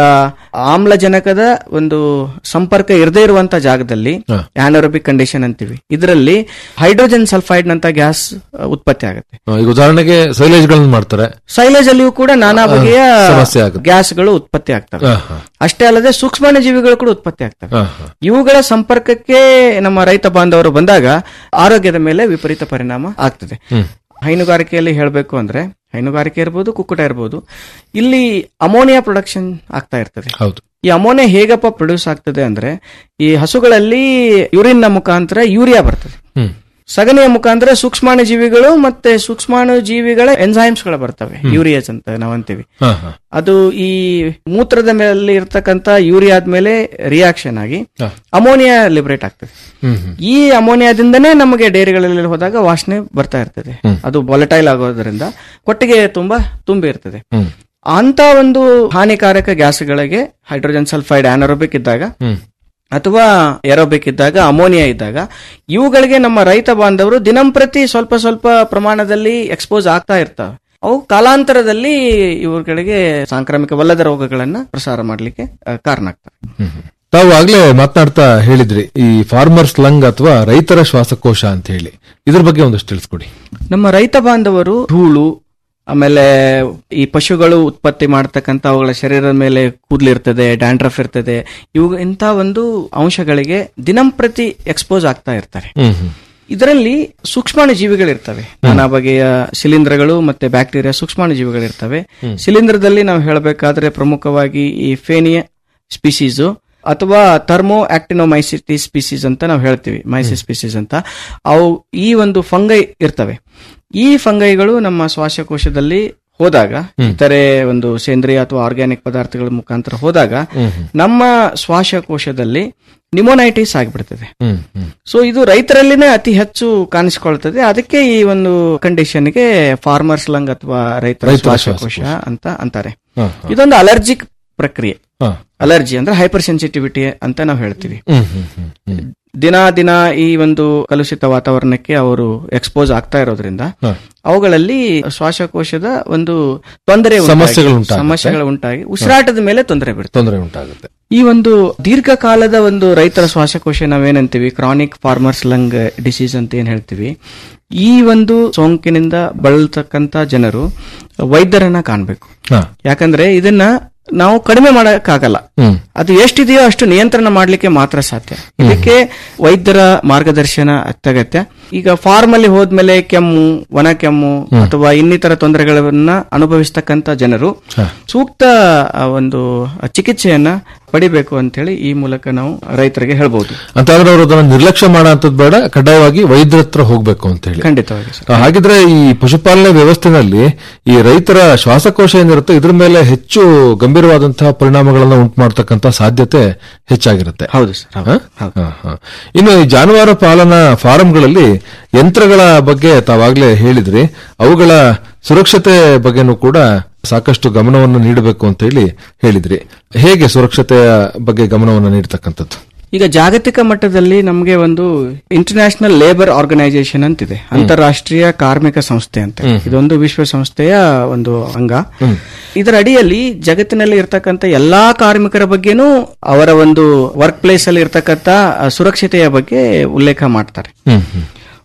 ಆಮ್ಲಜನಕದ ಒಂದು ಸಂಪರ್ಕ ಇರದೇ ಇರುವಂತ ಜಾಗದಲ್ಲಿ ಆನರೋಬಿಕ್ ಕಂಡೀಷನ್ ಅಂತೀವಿ ಇದರಲ್ಲಿ ಹೈಡ್ರೋಜನ್ ಸಲ್ಫೈಡ್ ನಂತ ಗ್ಯಾಸ್ ಉತ್ಪತ್ತಿ ಆಗುತ್ತೆ ಆ, ಈಗ ಉದಾಹರಣೆಗೆ ಸೈಲೇಜ್ಗಳನ್ನ ಮಾಡ್ತಾರೆ ಸೈಲೇಜ್ ಅಲ್ಲಿಯೂ ಕೂಡ ನಾನಾ ಆ, ಬಗೆಯ ಸಮಸ್ಯೆ ಆಗುತ್ತೆ. ಗ್ಯಾಸ್ಗಳು ಉತ್ಪತ್ತಿ ಆಗ್ತವೆ ಆ, ಹಾ. ಅಷ್ಟೇ ಅಲ್ಲದೆ ಸೂಕ್ಷ್ಮಾಣುಜೀವಿಗಳು ಕೂಡ ಉತ್ಪತ್ತಿ ಆಗ್ತವೆ ಆ, ಹಾ. ಇವುಗಳ ಸಂಪರ್ಕಕ್ಕೆ ನಮ್ಮ ರೈತ ಬಾಂಧವರು ಬಂದಾಗ ಆರೋಗ್ಯದ ಮೇಲೆ ವಿಪರೀತ ಪರಿಣಾಮ ಆಗ್ತದೆ ಹ್ಮ್. ಹೈನುಗಾರಿಕೆಯಲ್ಲಿ ಹೇಳಬೇಕು ಅಂದ್ರೆ ಹೈನುಗಾರಿಕೆ ಇರ್ಬೋದು ಕುಕ್ಕುಟ ಇರ್ಬೋದು ಇಲ್ಲಿ ಅಮೋನಿಯಾ ಪ್ರೊಡಕ್ಷನ್ ಆಗ್ತಾ ಇರ್ತದೆ ಹೌದು ಈ ಅಮೋನಿಯಾ ಹೇಗಪ್ಪ ಪ್ರೊಡ್ಯೂಸ್ ಆಗ್ತದೆ ಅಂದ್ರೆ ಈ ಹಸುಗಳಲ್ಲಿ ಯೂರಿನ್ ನ ಮುಖಾಂತರ ಯೂರಿಯಾ ಬರ್ತದೆ ಹ್ಮ್. ಸಗಣಿಯ ಮುಖಾಂತರ ಸೂಕ್ಷ್ಮಾಣು ಜೀವಿಗಳು ಮತ್ತೆ ಸೂಕ್ಷ್ಮಾಣು ಜೀವಿಗಳ ಎನ್ಸೈಮ್ಸ್ ಗಳು ಬರ್ತವೆ ಯೂರಿಯಾಸ್ ಅಂತ ನಾವು ಅಂತೀವಿ ಹಾ, ಹಾ. ಅದು ಈ ಮೂತ್ರದ ಮೇಲೆ ಇರ್ತಕ್ಕಂತ ಯೂರಿಯಾದ ಮೇಲೆ ರಿಯಾಕ್ಷನ್ ಆಗಿ ಹಾ. ಅಮೋನಿಯಾ ಲಿಬರೇಟ್ ಆಗ್ತದೆ ಹ್ಮ್, ಹ್ಮ್. ಈ ಅಮೋನಿಯಾದಿಂದನೇ ನಮಗೆ ಡೈರಿಗಳಲ್ಲಿ ಹೋದಾಗ ವಾಸನೆ ಬರ್ತಾ ಇರ್ತದೆ ಅದು ವಾಲಟೈಲ್ ಆಗೋದ್ರಿಂದ ಕೊಟ್ಟಿಗೆ ತುಂಬಾ ತುಂಬಿ ಇರ್ತದೆ ಹ್ಮ್. ಅಂತ ಒಂದು ಹಾನಿಕಾರಕ ಗ್ಯಾಸ್ಗಳಿಗೆ ಹೈಡ್ರೋಜನ್ ಸಲ್ಫೈಡ್ ಆನರೋಬಿಕ್ ಇದ್ದಾಗ ಹ್ಮ್. ಅಥವಾ ಏರೋಬಿಕ್ ಇದ್ದಾಗ ಅಮೋನಿಯಾ ಇದ್ದಾಗ ಇವುಗಳಿಗೆ ನಮ್ಮ ರೈತ ಬಾಂಧವರು ದಿನಂಪ್ರತಿ ಸ್ವಲ್ಪ ಸ್ವಲ್ಪ ಪ್ರಮಾಣದಲ್ಲಿ ಎಕ್ಸ್ಪೋಸ್ ಆಗ್ತಾ ಇರ್ತವೆ ಅವು ಕಾಲಾಂತರದಲ್ಲಿ ಇವುಗಳಿಗೆ ಸಾಂಕ್ರಾಮಿಕವಲ್ಲದ ರೋಗಗಳನ್ನ ಪ್ರಸಾರ ಮಾಡಲಿಕ್ಕೆ ಕಾರಣ ಆಗ್ತವೆ ತಾವು ಆಗ್ಲೇ ಮಾತನಾಡ್ತಾ ಹೇಳಿದ್ರಿ ಈ ಫಾರ್ಮರ್ಸ್ ಲಂಗ್ ಅಥವಾ ರೈತರ ಶ್ವಾಸಕೋಶ ಅಂತ ಹೇಳಿ ಇದ್ರ ಬಗ್ಗೆ ಒಂದಷ್ಟು ತಿಳಿಸ್ಕೊಡಿ ನಮ್ಮ ರೈತ ಬಾಂಧವರು ಧೂಳು ಆಮೇಲೆ ಈ ಪಶುಗಳು ಉತ್ಪತ್ತಿ ಮಾಡತಕ್ಕಂತ ಅವುಗಳ ಶರೀರದ ಮೇಲೆ ಕೂದಲಿರ್ತದೆ ಡ್ಯಾಂಡ್ರಫ್ ಇರ್ತದೆ ಇವು ಇಂಥ ಒಂದು ಅಂಶಗಳಿಗೆ ದಿನಂಪ್ರತಿ ಎಕ್ಸ್ಪೋಸ್ ಆಗ್ತಾ ಇರ್ತಾರೆ ಹ್ಮ್ ಹ್ಮ್ ಇದರಲ್ಲಿ ಸೂಕ್ಷ್ಮಾಣು ಜೀವಿಗಳಿರ್ತವೆ ನಾನಾ ಬಗೆಯ ಶಿಲೀಂಧ್ರಗಳು ಮತ್ತೆ ಬ್ಯಾಕ್ಟೀರಿಯಾ ಸೂಕ್ಷ್ಮಾಣು ಜೀವಿಗಳಿರ್ತವೆ ಶಿಲೀಂಧ್ರದಲ್ಲಿ ನಾವು ಹೇಳಬೇಕಾದ್ರೆ ಪ್ರಮುಖವಾಗಿ ಈ ಫೇನಿಯ ಸ್ಪೀಸೀಸು ಅಥವಾ ಥರ್ಮೋ ಆಕ್ಟಿನೋಮೈಸಿಟಿ ಸ್ಪೀಸೀಸ್ ಅಂತ ನಾವು ಹೇಳ್ತೀವಿ ಮೈಸಿಸ್ ಸ್ಪೀಸೀಸ್ ಅಂತ ಅವು ಈ ಒಂದು ಫಂಗೈ ಇರ್ತವೆ ಈ ಫಂಗೈಗಳು ನಮ್ಮ ಶ್ವಾಸಕೋಶದಲ್ಲಿ ಹೋದಾಗ ಇತರೆ ಒಂದು ಸೇಂದ್ರಿಯ ಅಥವಾ ಆರ್ಗ್ಯಾನಿಕ್ ಪದಾರ್ಥಗಳ ಮುಖಾಂತರ ಹೋದಾಗ ನಮ್ಮ ಶ್ವಾಸಕೋಶದಲ್ಲಿ ನಿಮೋನೈಟಿಸ್ ಆಗಿಬಿಡ್ತದೆ ಹ್ಮ್ ಹ್ಮ್ ಸೊ ಇದು ರೈತರಲ್ಲಿನೇ ಅತಿ ಹೆಚ್ಚು ಕಾಣಿಸಿಕೊಳ್ತದೆ ಅದಕ್ಕೆ ಈ ಒಂದು ಕಂಡೀಷನ್ಗೆ ಫಾರ್ಮರ್ಸ್ ಲಂಗ್ ಅಥವಾ ರೈತರ ರೈತರ ಶ್ವಾಸಕೋಶ ಶ್ವಾಸಕೋಶ. ಅಂತ ಅಂತಾರೆ ಹಾ, ಇದೊಂದು ಅಲರ್ಜಿಕ್ ಪ್ರಕ್ರಿಯೆ ಹಾ. ಅಲರ್ಜಿ ಅಂದ್ರೆ ಹೈಪರ್ ಸೆನ್ಸಿಟಿವಿಟಿ ಅಂತ ನಾವು ಹೇಳ್ತೀವಿ ಹ್ಮ್ ಹ್ಮ್ ಹ್ಮ್ ಹ್ಮ್ ದಿನ ದಿನ ಈ ಒಂದು ಕಲುಷಿತ ವಾತಾವರಣಕ್ಕೆ ಅವರು ಎಕ್ಸ್ಪೋಸ್ ಆಗ್ತಾ ಇರೋದ್ರಿಂದ ಹಾ. ಅವುಗಳಲ್ಲಿ ಶ್ವಾಸಕೋಶದ ಒಂದು ತೊಂದರೆ ಉಂಟಾಗಿ- ಸಮಸ್ಯೆಗಳು ಉಂಟಾಗುತ್ತೆ. ಸಮಸ್ಯೆಗಳು ಉಂಟಾಗಿ ಉಸಿರಾಟದ ಮೇಲೆ ತೊಂದರೆ ಬೀಳುತ್ತೆ ತೊಂದರೆ ಉಂಟಾಗುತ್ತೆ ಈ ಒಂದು ದೀರ್ಘಕಾಲದ ಒಂದು ರೈತರ ಶ್ವಾಸಕೋಶ ನಾವೇನಂತೀವಿ ಕ್ರಾನಿಕ್ ಫಾರ್ಮರ್ಸ್ ಲಂಗ್ ಡಿಸೀಸ್ ಅಂತ ಏನ್ ಹೇಳ್ತೀವಿ ಈ ಒಂದು ಸೋಂಕಿನಿಂದ ಬಳಲ್ತಕ್ಕಂತ ಜನರು ವೈದ್ಯರನ್ನ ಕಾಣಬೇಕು ಹಾ. ಯಾಕಂದ್ರೆ ಇದನ್ನ ನಾವು ಕಡಿಮೆ ಮಾಡಕ್ಕಾಗಲ್ಲ ಹ್ಮ್ ಅದು ಎಷ್ಟಿದೆಯೋ ಅಷ್ಟು ನಿಯಂತ್ರಣ ಮಾಡಲಿಕ್ಕೆ ಮಾತ್ರ ಸಾಧ್ಯ ಇದಕ್ಕೆ ವೈದ್ಯರ ಮಾರ್ಗದರ್ಶನ ಅತ್ಯಗತ್ಯ ಈಗ ಫಾರ್ಮ್ ಅಲ್ಲಿ ಹೋದ್ಮೇಲೆ ಕೆಮ್ಮು ಒಣ ಕೆಮ್ಮು ಅಥವಾ ಇನ್ನಿತರ ತೊಂದರೆಗಳನ್ನ ಅನುಭವಿಸ್ತಕ್ಕಂತ ಜನರು ಸೂಕ್ತ ಆ, ಒಂದು ಚಿಕಿತ್ಸೆಯನ್ನ ಪಡಿಬೇಕು ಅಂತ ಹೇಳಿ ಈ ಮೂಲಕ ನಾವು ರೈತರಿಗೆ ಹೇಳ್ಬಹುದು ಅಂತಂದ್ರೆ ಅವರು ಅದನ್ನ ನಿರ್ಲಕ್ಷ್ಯ ಮಾಡೋಂಥದ್ದು ಬೇಡ ಕಡ್ಡಾಯವಾಗಿ ವೈದ್ಯರ ಹತ್ರ ಹೋಗ್ಬೇಕು ಅಂತ ಹೇಳಿ ಖಂಡಿತವಾಗಿ ಸರ್ ಆ, ಹಾಗಿದ್ರೆ ಈ ಪಶುಪಾಲನೆ ವ್ಯವಸ್ಥೆನಲ್ಲಿ ಈ ರೈತರ ಶ್ವಾಸಕೋಶ ಏನಿರುತ್ತೆ ಇದ್ರ ಮೇಲೆ ಹೆಚ್ಚು ಗಂಭೀರವಾದಂತಹ ಪರಿಣಾಮಗಳನ್ನ ಉಂಟು ಮಾಡತಕ್ಕಂತ ಸಾಧ್ಯತೆ ಹೆಚ್ಚಾಗಿರುತ್ತೆ ಹೌದು ಸರ್ ಹ? ಹ, ಹ. ಇನ್ನು ಈ ಜಾನುವಾರು ಪಾಲನಾ ಫಾರಂಗಳಲ್ಲಿ ಯಂತ್ರಗಳ ಬಗ್ಗೆ ತಾವಾಗ್ಲೇ ಹೇಳಿದ್ರಿ ಅವುಗಳ ಸುರಕ್ಷತೆ ಬಗ್ಗೆನೂ ಕೂಡ ಸಾಕಷ್ಟು ಗಮನವನ್ನು ನೀಡಬೇಕು ಅಂತ ಹೇಳಿ ಹೇಳಿದ್ರಿ ಹೇಗೆ ಸುರಕ್ಷತೆಯ ಬಗ್ಗೆ ಗಮನವನ್ನು ನೀಡತಕ್ಕಂಥದ್ದು ಈಗ ಜಾಗತಿಕ ಮಟ್ಟದಲ್ಲಿ ನಮಗೆ ಒಂದು ಇಂಟರ್ನ್ಯಾಷನಲ್ ಲೇಬರ್ ಆರ್ಗನೈಸೇಷನ್ ಅಂತಿದೆ ಅಂತಾರಾಷ್ಟ್ರೀಯ ಕಾರ್ಮಿಕ ಸಂಸ್ಥೆ ಅಂತ ಇದೊಂದು ವಿಶ್ವಸಂಸ್ಥೆಯ ಒಂದು ಅಂಗ ಇದರ ಅಡಿಯಲ್ಲಿ ಜಗತ್ತಿನಲ್ಲಿ ಇರ್ತಕ್ಕಂಥ ಎಲ್ಲಾ ಕಾರ್ಮಿಕರ ಬಗ್ಗೆನೂ ಅವರ ಒಂದು ವರ್ಕ್ ಪ್ಲೇಸ್ ಅಲ್ಲಿ ಇರ್ತಕ್ಕಂಥ ಆ, ಸುರಕ್ಷತೆಯ ಬಗ್ಗೆ ಉಲ್ಲೇಖ ಮಾಡ್ತಾರೆ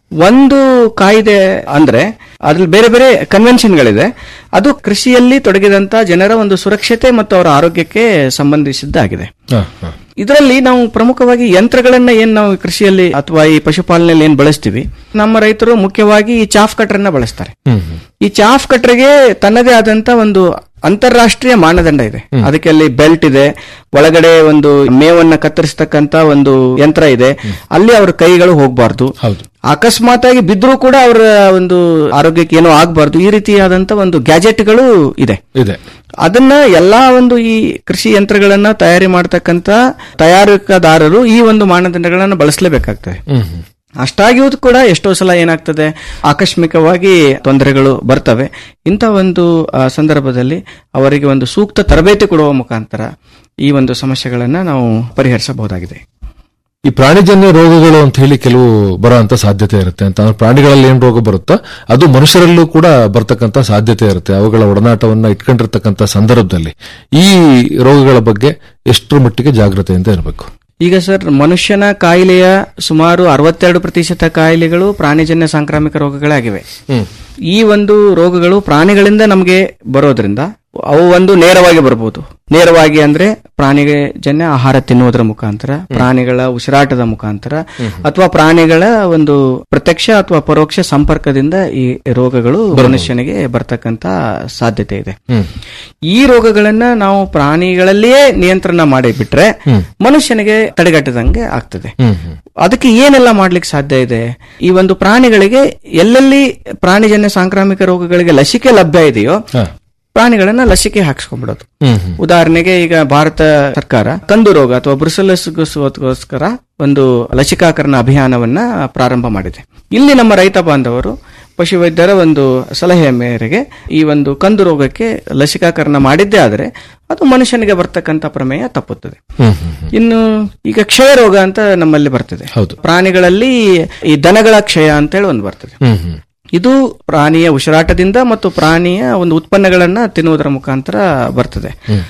ಒಂದು ಕಾಯ್ದೆ ಅಂದ್ರೆ ಅದ್ರಲ್ಲಿ ಬೇರೆ ಬೇರೆ ಕನ್ವೆನ್ಷನ್ಗಳಿದೆ ಅದು ಕೃಷಿಯಲ್ಲಿ ತೊಡಗಿದಂತ ಜನರ ಒಂದು ಸುರಕ್ಷತೆ ಮತ್ತು ಅವರ ಆರೋಗ್ಯಕ್ಕೆ ಸಂಬಂಧಿಸಿದ್ದಾಗಿದೆ ಹ, ಹ. ಇದರಲ್ಲಿ ನಾವು ಪ್ರಮುಖವಾಗಿ ಯಂತ್ರಗಳನ್ನ ಏನ್ ನಾವು ಕೃಷಿಯಲ್ಲಿ ಅಥವಾ ಈ ಪಶುಪಾಲನೆಯಲ್ಲಿ ಏನ್ ಬಳಸ್ತೀವಿ ನಮ್ಮ ರೈತರು ಮುಖ್ಯವಾಗಿ ಈ ಚಾಫ್ ಕಟ್ರನ್ನ ಬಳಸ್ತಾರೆ ಹ್ಮ್, ಹ್ಮ್. ಈ ಚಾಫ್ ಕಟ್ರಿಗೆ ತನ್ನದೇ ಆದಂತ ಒಂದು ಅಂತಾರಾಷ್ಟ್ರೀಯ ಮಾನದಂಡ ಇದೆ ಅದಕ್ಕೆ ಅಲ್ಲಿ ಬೆಲ್ಟ್ ಇದೆ ಒಳಗಡೆ ಒಂದು ಮೇವನ್ನ ಕತ್ತರಿಸತಕ್ಕಂತ ಒಂದು ಯಂತ್ರ ಇದೆ ಅಲ್ಲಿ ಅವ್ರ ಕೈಗಳು ಹೋಗಬಾರ್ದು ಅಕಸ್ಮಾತ್ ಆಗಿ ಬಿದ್ರೂ ಕೂಡ ಅವರ ಒಂದು ಆರೋಗ್ಯಕ್ಕೆ ಏನೋ ಆಗಬಾರ್ದು ಈ ರೀತಿಯಾದಂತ ಒಂದು ಗ್ಯಾಜೆಟ್ಗಳು ಇದೆ ಇದೆ ಅದನ್ನ ಎಲ್ಲಾ ಒಂದು ಈ ಕೃಷಿ ಯಂತ್ರಗಳನ್ನ ತಯಾರಿ ಮಾಡತಕ್ಕಂತ ತಯಾರಕದಾರರು ಈ ಒಂದು ಮಾನದಂಡಗಳನ್ನ ಬಳಸಲೇಬೇಕಾಗ್ತದೆ ಹ್ಮ್, ಹ್ಮ್. ಅಷ್ಟಾಗಿಯೂ ಕೂಡ ಎಷ್ಟೋ ಸಲ ಏನಾಗ್ತದೆ ಆಕಸ್ಮಿಕವಾಗಿ ತೊಂದರೆಗಳು ಬರ್ತವೆ ಇಂಥ ಒಂದು ಆ, ಸಂದರ್ಭದಲ್ಲಿ ಅವರಿಗೆ ಒಂದು ಸೂಕ್ತ ತರಬೇತಿ ಕೊಡುವ ಮುಖಾಂತರ ಈ ಒಂದು ಸಮಸ್ಯೆಗಳನ್ನ ನಾವು ಪರಿಹರಿಸಬಹುದಾಗಿದೆ ಈ ಪ್ರಾಣಿಜನ್ಯ ರೋಗಗಳು ಅಂತ ಹೇಳಿ ಕೆಲವು ಬರೋಂತ ಸಾಧ್ಯತೆ ಇರುತ್ತೆ ಅಂತ ಅಂದ್ರೆ ಪ್ರಾಣಿಗಳಲ್ಲಿ ಏನ್ ರೋಗ ಬರುತ್ತೋ ಅದು ಮನುಷ್ಯರಲ್ಲೂ ಕೂಡ ಬರ್ತಕ್ಕಂತ ಸಾಧ್ಯತೆ ಇರುತ್ತೆ ಅವುಗಳ ಒಡನಾಟವನ್ನ ಇಟ್ಕೊಂಡಿರ್ತಕ್ಕಂತ ಸಂದರ್ಭದಲ್ಲಿ ಈ ರೋಗಗಳ ಬಗ್ಗೆ ಎಷ್ಟರ ಮಟ್ಟಿಗೆ ಜಾಗ್ರತೆಯಿಂದ ಇರಬೇಕು ಈಗ ಸರ್ ಮನುಷ್ಯನ ಕಾಯಿಲೆಯ ಸುಮಾರು ಅರವತ್ತೆರಡು ಪ್ರತಿಶತ ಕಾಯಿಲೆಗಳು ಪ್ರಾಣಿಜನ್ಯ ಸಾಂಕ್ರಾಮಿಕ ರೋಗಗಳಾಗಿವೆ ಈ ಒಂದು ರೋಗಗಳು ಪ್ರಾಣಿಗಳಿಂದ ನಮಗೆ ಬರೋದ್ರಿಂದ ಅವು ಒಂದು ನೇರವಾಗಿ ಬರಬಹುದು ನೇರವಾಗಿ ಅಂದ್ರೆ ಪ್ರಾಣಿಗೆ ಜನ್ಯ ಆಹಾರ ತಿನ್ನುವುದರ ಮುಖಾಂತರ ಪ್ರಾಣಿಗಳ ಉಸಿರಾಟದ ಮುಖಾಂತರ ಅಥವಾ ಪ್ರಾಣಿಗಳ ಒಂದು ಪ್ರತ್ಯಕ್ಷ ಅಥವಾ ಪರೋಕ್ಷ ಸಂಪರ್ಕದಿಂದ ಈ ರೋಗಗಳು ಮನುಷ್ಯನಿಗೆ ಬರ್ತಕ್ಕಂತ ಸಾಧ್ಯತೆ ಇದೆ ಈ ರೋಗಗಳನ್ನ ನಾವು ಪ್ರಾಣಿಗಳಲ್ಲಿಯೇ ನಿಯಂತ್ರಣ ಮಾಡಿ ಬಿಟ್ರೆ ಮನುಷ್ಯನಿಗೆ ತಡೆಗಟ್ಟದಂಗೆ ಆಗ್ತದೆ ಅದಕ್ಕೆ ಏನೆಲ್ಲ ಮಾಡ್ಲಿಕ್ಕೆ ಸಾಧ್ಯ ಇದೆ ಈ ಒಂದು ಪ್ರಾಣಿಗಳಿಗೆ ಎಲ್ಲೆಲ್ಲಿ ಪ್ರಾಣಿಜನ್ಯ ಸಾಂಕ್ರಾಮಿಕ ರೋಗಗಳಿಗೆ ಲಸಿಕೆ ಲಭ್ಯ ಇದೆಯೋ ಪ್ರಾಣಿಗಳನ್ನ ಲಸಿಕೆ ಹಾಕ್ಸ್ಕೊಂಡ್ಬಿಡೋದು ಉದಾಹರಣೆಗೆ ಈಗ ಭಾರತ ಸರ್ಕಾರ ಕಂದು ರೋಗ ಅಥವಾ ಬ್ರುಸೆಲಸ್ಗೋಸ್ಕರ ಒಂದು ಲಸಿಕಾಕರಣ ಅಭಿಯಾನವನ್ನ ಪ್ರಾರಂಭ ಮಾಡಿದೆ ಇಲ್ಲಿ ನಮ್ಮ ರೈತ ಬಾಂಧವರು ಪಶುವೈದ್ಯರ ಒಂದು ಸಲಹೆಯ ಮೇರೆಗೆ ಈ ಒಂದು ಕಂದು ರೋಗಕ್ಕೆ ಲಸಿಕಾಕರಣ ಮಾಡಿದ್ದೇ ಆದರೆ ಅದು ಮನುಷ್ಯನಿಗೆ ಬರ್ತಕ್ಕಂಥ ಪ್ರಮೇಯ ತಪ್ಪುತ್ತದೆ ಇನ್ನು ಈಗ ಕ್ಷಯ ರೋಗ ಅಂತ ನಮ್ಮಲ್ಲಿ ಬರ್ತದೆ ಪ್ರಾಣಿಗಳಲ್ಲಿ ಈ ದನಗಳ ಕ್ಷಯ ಅಂತೇಳಿ ಒಂದು ಬರ್ತದೆ ಇದು ಪ್ರಾಣಿಯ ಉಸಿರಾಟದಿಂದ ಮತ್ತು ಪ್ರಾಣಿಯ ಒಂದು ಉತ್ಪನ್ನಗಳನ್ನ ತಿನ್ನುವುದರ ಮುಖಾಂತರ ಬರ್ತದೆ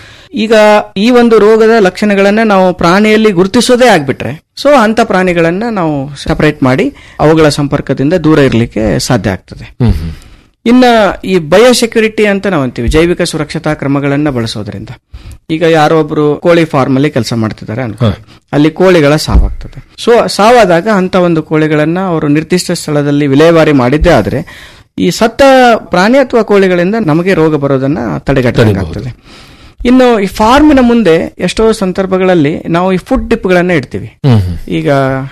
ಈಗ ಈ ಒಂದು ರೋಗದ ಲಕ್ಷಣಗಳನ್ನ ನಾವು ಪ್ರಾಣಿಯಲ್ಲಿ ಗುರುತಿಸೋದೇ ಆಗ್ಬಿಟ್ರೆ ಸೊ ಅಂತ ಪ್ರಾಣಿಗಳನ್ನ ನಾವು ಸಪರೇಟ್ ಮಾಡಿ ಅವುಗಳ ಸಂಪರ್ಕದಿಂದ ದೂರ ಇರಲಿಕ್ಕೆ ಸಾಧ್ಯ ಆಗ್ತದೆ ಇನ್ನ ಈ ಬಯೋಸೆಕ್ಯೂರಿಟಿ ಅಂತ ನಾವು ಅಂತೀವಿ ಜೈವಿಕ ಸುರಕ್ಷತಾ ಕ್ರಮಗಳನ್ನ ಬಳಸೋದ್ರಿಂದ ಈಗ ಯಾರೋ ಒಬ್ರು ಕೋಳಿ ಫಾರ್ಮ್ ಅಲ್ಲಿ ಕೆಲಸ ಮಾಡ್ತಿದ್ದಾರೆ ಅನ್ಕೋ ಅಲ್ಲಿ ಕೋಳಿಗಳ ಸಾವಾಗ್ತದೆ ಸೊ ಸಾವಾದಾಗ ಅಂತ ಒಂದು ಕೋಳಿಗಳನ್ನ ಅವರು ನಿರ್ದಿಷ್ಟ ಸ್ಥಳದಲ್ಲಿ ವಿಲೇವಾರಿ ಮಾಡಿದ್ದೇ ಆದ್ರೆ ಈ ಸತ್ತ ಪ್ರಾಣಿ ಅಥವಾ ಕೋಳಿಗಳಿಂದ ನಮಗೆ ರೋಗ ಬರೋದನ್ನ ತಡೆಗಟ್ಟಬೇಕಾಗ್ತದೆ ಇನ್ನು ಈ ಫಾರ್ಮಿನ ಮುಂದೆ ಎಷ್ಟೋ ಸಂದರ್ಭಗಳಲ್ಲಿ ನಾವು ಈ ಫುಡ್ ಡಿಪ್ಗಳನ್ನ ಇಡ್ತೀವಿ ಈಗ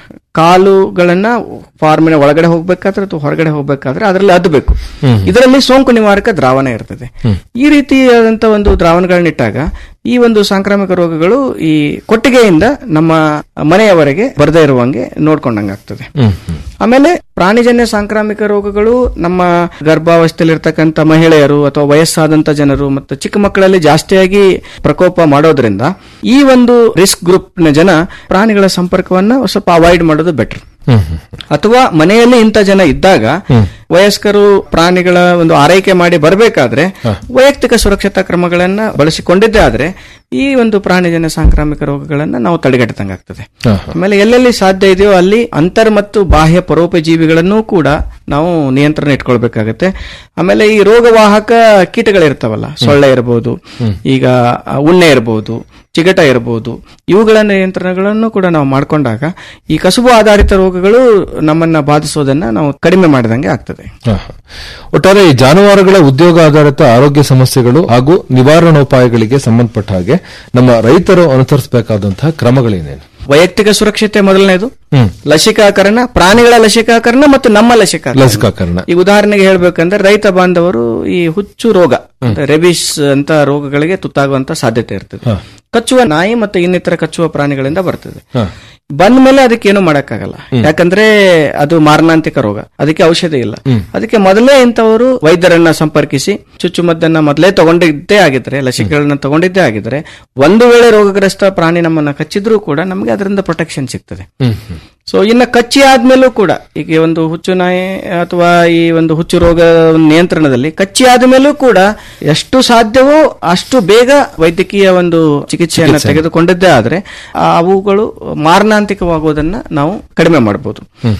ಕಾಲುಗಳನ್ನ ಫಾರ್ಮಿನ ಒಳಗಡೆ ಹೋಗ್ಬೇಕಾದ್ರೆ ಅಥವಾ ಹೊರಗಡೆ ಹೋಗ್ಬೇಕಾದ್ರೆ ಅದರಲ್ಲಿ ಅದ್ಬೇಕು ಇದರಲ್ಲಿ ಸೋಂಕು ನಿವಾರಕ ದ್ರಾವಣ ಇರ್ತದೆ ಈ ರೀತಿಯಾದಂತ ಒಂದು ದ್ರಾವಣಗಳನ್ನ ಇಟ್ಟಾಗ ಈ ಒಂದು ಸಾಂಕ್ರಾಮಿಕ ರೋಗಗಳು ಈ ಕೊಟ್ಟಿಗೆಯಿಂದ ನಮ್ಮ ಮನೆಯವರೆಗೆ ಬರದೇ ಇರುವಂಗೆ ನೋಡ್ಕೊಂಡಂಗಾಗ್ತದೆ ಆಮೇಲೆ ಪ್ರಾಣಿಜನ್ಯ ಸಾಂಕ್ರಾಮಿಕ ರೋಗಗಳು ನಮ್ಮ ಗರ್ಭಾವಸ್ಥೆಯಲ್ಲಿರ್ತಕ್ಕಂಥ ಮಹಿಳೆಯರು ಅಥವಾ ವಯಸ್ಸಾದಂತ ಜನರು ಮತ್ತು ಚಿಕ್ಕ ಮಕ್ಕಳಲ್ಲಿ ಜಾಸ್ತಿಯಾಗಿ ಪ್ರಕೋಪ ಮಾಡೋದ್ರಿಂದ ಈ ಒಂದು ರಿಸ್ಕ್ ಗ್ರೂಪ್ ನ ಜನ ಪ್ರಾಣಿಗಳ ಸಂಪರ್ಕವನ್ನ ಸ್ವಲ್ಪ ಅವಾಯ್ಡ್ ಮಾಡೋದು ಬೆಟರ್ ಅಥವಾ ಮನೆಯಲ್ಲಿ ಇಂಥ ಜನ ಇದ್ದಾಗ ವಯಸ್ಕರು ಪ್ರಾಣಿಗಳ ಒಂದು ಆರೈಕೆ ಮಾಡಿ ಬರಬೇಕಾದ್ರೆ ವೈಯಕ್ತಿಕ ಸುರಕ್ಷತಾ ಕ್ರಮಗಳನ್ನ ಬಳಸಿಕೊಂಡಿದ್ದೇ ಆದ್ರೆ ಈ ಒಂದು ಪ್ರಾಣಿಜನ್ಯ ಸಾಂಕ್ರಾಮಿಕ ರೋಗಗಳನ್ನ ನಾವು ತಡೆಗಟ್ಟದಂಗಾಗ್ತದೆ ಆಮೇಲೆ ಎಲ್ಲೆಲ್ಲಿ ಸಾಧ್ಯ ಇದೆಯೋ ಅಲ್ಲಿ ಅಂತರ್ ಮತ್ತು ಬಾಹ್ಯ ಪರೋಪಜೀವಿಗಳನ್ನೂ ಕೂಡ ನಾವು ನಿಯಂತ್ರಣ ಇಟ್ಕೊಳ್ಬೇಕಾಗತ್ತೆ ಆಮೇಲೆ ಈ ರೋಗವಾಹಕ ಕೀಟಗಳಿರ್ತಾವಲ್ಲ ಸೊಳ್ಳೆ ಇರಬಹುದು ಈಗ ಉಣ್ಣೆ ಇರಬಹುದು ಚಿಗಟ ಇರಬಹುದು ಇವುಗಳ ನಿಯಂತ್ರಣಗಳನ್ನು ಕೂಡ ನಾವು ಮಾಡಿಕೊಂಡಾಗ ಈ ಕಸುಬು ಆಧಾರಿತ ರೋಗಗಳು ನಮ್ಮನ್ನ ಬಾಧಿಸೋದನ್ನ ನಾವು ಕಡಿಮೆ ಮಾಡಿದಂಗೆ ಆಗ್ತದೆ ಹ, ಹ. ಒಟ್ಟಾರೆ ಈ ಜಾನುವಾರುಗಳ ಉದ್ಯೋಗ ಆಧಾರಿತ ಆರೋಗ್ಯ ಸಮಸ್ಯೆಗಳು ಹಾಗೂ ನಿವಾರಣೋಪಾಯಗಳಿಗೆ ಸಂಬಂಧಪಟ್ಟ ಹಾಗೆ ನಮ್ಮ ರೈತರು ಅನುಸರಿಸಬೇಕಾದಂತಹ ಕ್ರಮಗಳೇನೇನು ವೈಯಕ್ತಿಕ ಸುರಕ್ಷತೆ ಮೊದಲನೇದು ಹ್ಮ್. ಲಸಿಕಾಕರಣ ಪ್ರಾಣಿಗಳ ಲಸಿಕಾಕರಣ ಮತ್ತು ನಮ್ಮ ಲಸಿಕಾಕರಣ ಲಸಿಕಾಕರಣ ಈ ಉದಾಹರಣೆಗೆ ಹೇಳ್ಬೇಕಂದ್ರೆ ರೈತ ಬಾಂಧವರು ಈ ಹುಚ್ಚು ರೋಗ ರೆಬಿಸ್ ಅಂತ ರೋಗಗಳಿಗೆ ತುತ್ತಾಗುವಂತ ಸಾಧ್ಯತೆ ಇರ್ತದೆ ಕಚ್ಚುವ ನಾಯಿ ಮತ್ತು ಇನ್ನಿತರ ಕಚ್ಚುವ ಪ್ರಾಣಿಗಳಿಂದ ಬರ್ತದೆ ಹ. ಬಂದ ಮೇಲೆ ಅದಕ್ಕೆ ಏನು ಮಾಡಕ್ಕಾಗಲ್ಲ ಯಾಕಂದ್ರೆ ಅದು ಮಾರಣಾಂತಿಕ ರೋಗ ಅದಕ್ಕೆ ಔಷಧಿ ಇಲ್ಲ ಅದಕ್ಕೆ ಮೊದಲೇ ಇಂಥವರು ವೈದ್ಯರನ್ನ ಸಂಪರ್ಕಿಸಿ ಚುಚ್ಚುಮದ್ದನ್ನ ಮೊದಲೇ ತಗೊಂಡಿದ್ದೇ ಆಗಿದ್ರೆ ಲಸಿಕೆಗಳನ್ನ ತಗೊಂಡಿದ್ದೇ ಆಗಿದ್ರೆ ಒಂದು ವೇಳೆ ರೋಗಗ್ರಸ್ತ ಪ್ರಾಣಿ ನಮ್ಮನ್ನ ಕಚ್ಚಿದ್ರೂ ಕೂಡ ನಮಗೆ ಅದರಿಂದ ಪ್ರೊಟೆಕ್ಷನ್ ಸಿಗ್ತದೆ ಹ್ಮ್, ಹ್ಮ್. ಸೊ ಇನ್ನು ಕಚ್ಚಿ ಆದ್ಮೇಲೂ ಕೂಡ ಈಗ ಒಂದು ಹುಚ್ಚು ನಾಯಿ ಅಥವಾ ಈ ಒಂದು ಹುಚ್ಚು ರೋಗ ನಿಯಂತ್ರಣದಲ್ಲಿ ಕಚ್ಚಿ ಆದ್ಮೇಲೂ ಕೂಡ ಎಷ್ಟು ಸಾಧ್ಯವೋ ಅಷ್ಟು ಬೇಗ ವೈದ್ಯಕೀಯ ಒಂದು ಚಿಕಿತ್ಸೆಯನ್ನು ಚಿಕಿತ್ಸೆ. ತೆಗೆದುಕೊಂಡಿದ್ದೇ ಆದ್ರೆ ಆ ಅವುಗಳು ಮಾರಣಾಂತಿಕವಾಗುವುದನ್ನ ನಾವು ಕಡಿಮೆ ಮಾಡಬಹುದು ಹ್ಮ್, ಹ್ಮ್.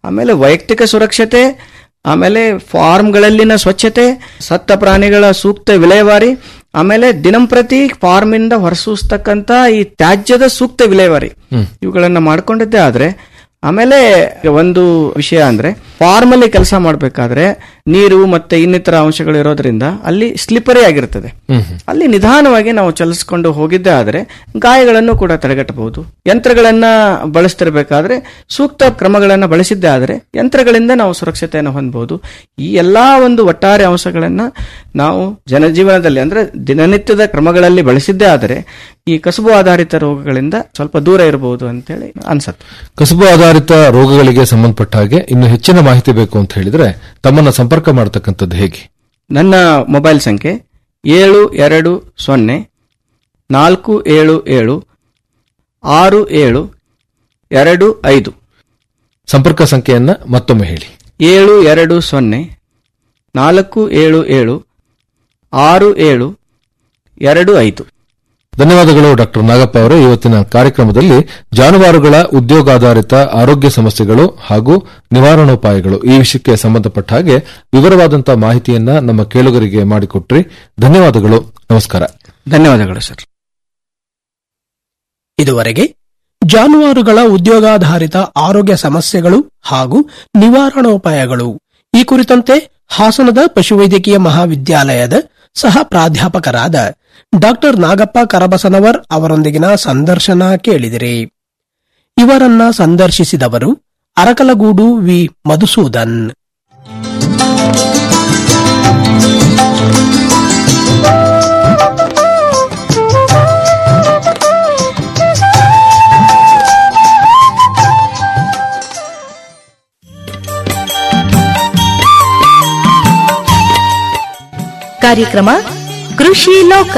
ಆಮೇಲೆ ವೈಯಕ್ತಿಕ ಸುರಕ್ಷತೆ ಆಮೇಲೆ ಫಾರ್ಮ್ಗಳಲ್ಲಿನ ಸ್ವಚ್ಛತೆ ಸತ್ತ ಪ್ರಾಣಿಗಳ ಸೂಕ್ತ ವಿಲೇವಾರಿ ಆಮೇಲೆ ದಿನಂಪ್ರತಿ ಫಾರ್ಮ್ ಇಂದ ಹೊರಸೂಸ್ತಕ್ಕಂತ ಈ ತ್ಯಾಜ್ಯದ ಸೂಕ್ತ ವಿಲೇವಾರಿ ಇವುಗಳನ್ನ ಮಾಡ್ಕೊಂಡಿದ್ದೆ ಆದ್ರೆ ಆಮೇಲೆ ಒಂದು ವಿಷಯ ಅಂದ್ರೆ ಫಾರ್ಮ್ ಅಲ್ಲಿ ಕೆಲಸ ಮಾಡಬೇಕಾದ್ರೆ ನೀರು ಮತ್ತೆ ಇನ್ನಿತರ ಅಂಶಗಳು ಇರೋದ್ರಿಂದ ಅಲ್ಲಿ ಸ್ಲಿಪರಿ ಆಗಿರ್ತದೆ ಅಲ್ಲಿ ನಿಧಾನವಾಗಿ ನಾವು ಚಲಿಸಿಕೊಂಡು ಹೋಗಿದ್ದೆ ಆದರೆ ಗಾಯಗಳನ್ನು ಕೂಡ ತಡೆಗಟ್ಟಬಹುದು ಯಂತ್ರಗಳನ್ನ ಬಳಸ್ತಿರ್ಬೇಕಾದ್ರೆ ಸೂಕ್ತ ಕ್ರಮಗಳನ್ನ ಬಳಸಿದ್ದೆ ಆದರೆ ಯಂತ್ರಗಳಿಂದ ನಾವು ಸುರಕ್ಷತೆಯನ್ನು ಹೊಂದಬಹುದು ಈ ಎಲ್ಲಾ ಒಂದು ಒಟ್ಟಾರೆ ಅಂಶಗಳನ್ನ ನಾವು ಜನಜೀವನದಲ್ಲಿ ಅಂದ್ರೆ ದಿನನಿತ್ಯದ ಕ್ರಮಗಳಲ್ಲಿ ಬಳಸಿದ್ದೇ ಆದರೆ ಈ ಕಸುಬು ಆಧಾರಿತ ರೋಗಗಳಿಂದ ಸ್ವಲ್ಪ ದೂರ ಇರಬಹುದು ಅಂತೇಳಿ ಅನ್ಸತ್ತೆ ಕಸುಬು ಆಧಾರಿತ ರೋಗಗಳಿಗೆ ಸಂಬಂಧಪಟ್ಟ ಹಾಗೆ ಇನ್ನು ಹೆಚ್ಚಿನ ಮಾಹಿತಿ ಬೇಕು ಅಂತ ಹೇಳಿದ್ರೆ ತಮ್ಮನ್ನ ಸಂಪರ್ಕ ಮಾಡತಕ್ಕಂಥದ್ದು ಹೇಗೆ ನನ್ನ ಮೊಬೈಲ್ ಸಂಖ್ಯೆ ಏಳು ಎರಡು ಸೊನ್ನೆ ನಾಲ್ಕು ಏಳು ಏಳು ಆರು ಏಳು ಎರಡು ಐದು ಸಂಪರ್ಕ ಸಂಖ್ಯೆಯನ್ನ ಮತ್ತೊಮ್ಮೆ ಹೇಳಿ ಏಳು ಎರಡು ಸೊನ್ನೆ ನಾಲ್ಕು ಏಳು ಏಳು ಆರು ಏಳು ಎರಡು ಐದು ಧನ್ಯವಾದಗಳು ಡಾಕ್ಟರ್ ನಾಗಪ್ಪ ಅವರೇ ಇವತ್ತಿನ ಕಾರ್ಯಕ್ರಮದಲ್ಲಿ ಜಾನುವಾರುಗಳ ಉದ್ಯೋಗಾಧಾರಿತ ಆರೋಗ್ಯ ಸಮಸ್ಯೆಗಳು ಹಾಗೂ ನಿವಾರಣೋಪಾಯಗಳು ಈ ವಿಷಯಕ್ಕೆ ಸಂಬಂಧಪಟ್ಟ ಹಾಗೆ ವಿವರವಾದಂತಹ ಮಾಹಿತಿಯನ್ನ ನಮ್ಮ ಕೇಳುಗರಿಗೆ ಮಾಡಿಕೊಟ್ರಿ ಧನ್ಯವಾದಗಳು ನಮಸ್ಕಾರ ಧನ್ಯವಾದಗಳು ಸರ್ ಇದುವರೆಗೆ ಜಾನುವಾರುಗಳ ಉದ್ಯೋಗಾಧಾರಿತ ಆರೋಗ್ಯ ಸಮಸ್ಯೆಗಳು ಹಾಗೂ ನಿವಾರಣೋಪಾಯಗಳು ಈ ಕುರಿತಂತೆ ಹಾಸನದ ಪಶುವೈದ್ಯಕೀಯ ಮಹಾವಿದ್ಯಾಲಯದ ಸಹ ಪ್ರಾಧ್ಯಾಪಕರಾದ ಡಾಕ್ಟರ್ ನಾಗಪ್ಪ ಕರಬಸನವರ್ ಅವರೊಂದಿಗಿನ ಸಂದರ್ಶನ ಕೇಳಿದಿರಿ ಇವರನ್ನ ಸಂದರ್ಶಿಸಿದವರು ಅರಕಲಗೂಡು ವಿ ಮಧುಸೂದನ್ ಕಾರ್ಯಕ್ರಮ ಕೃಷಿ ಲೋಕ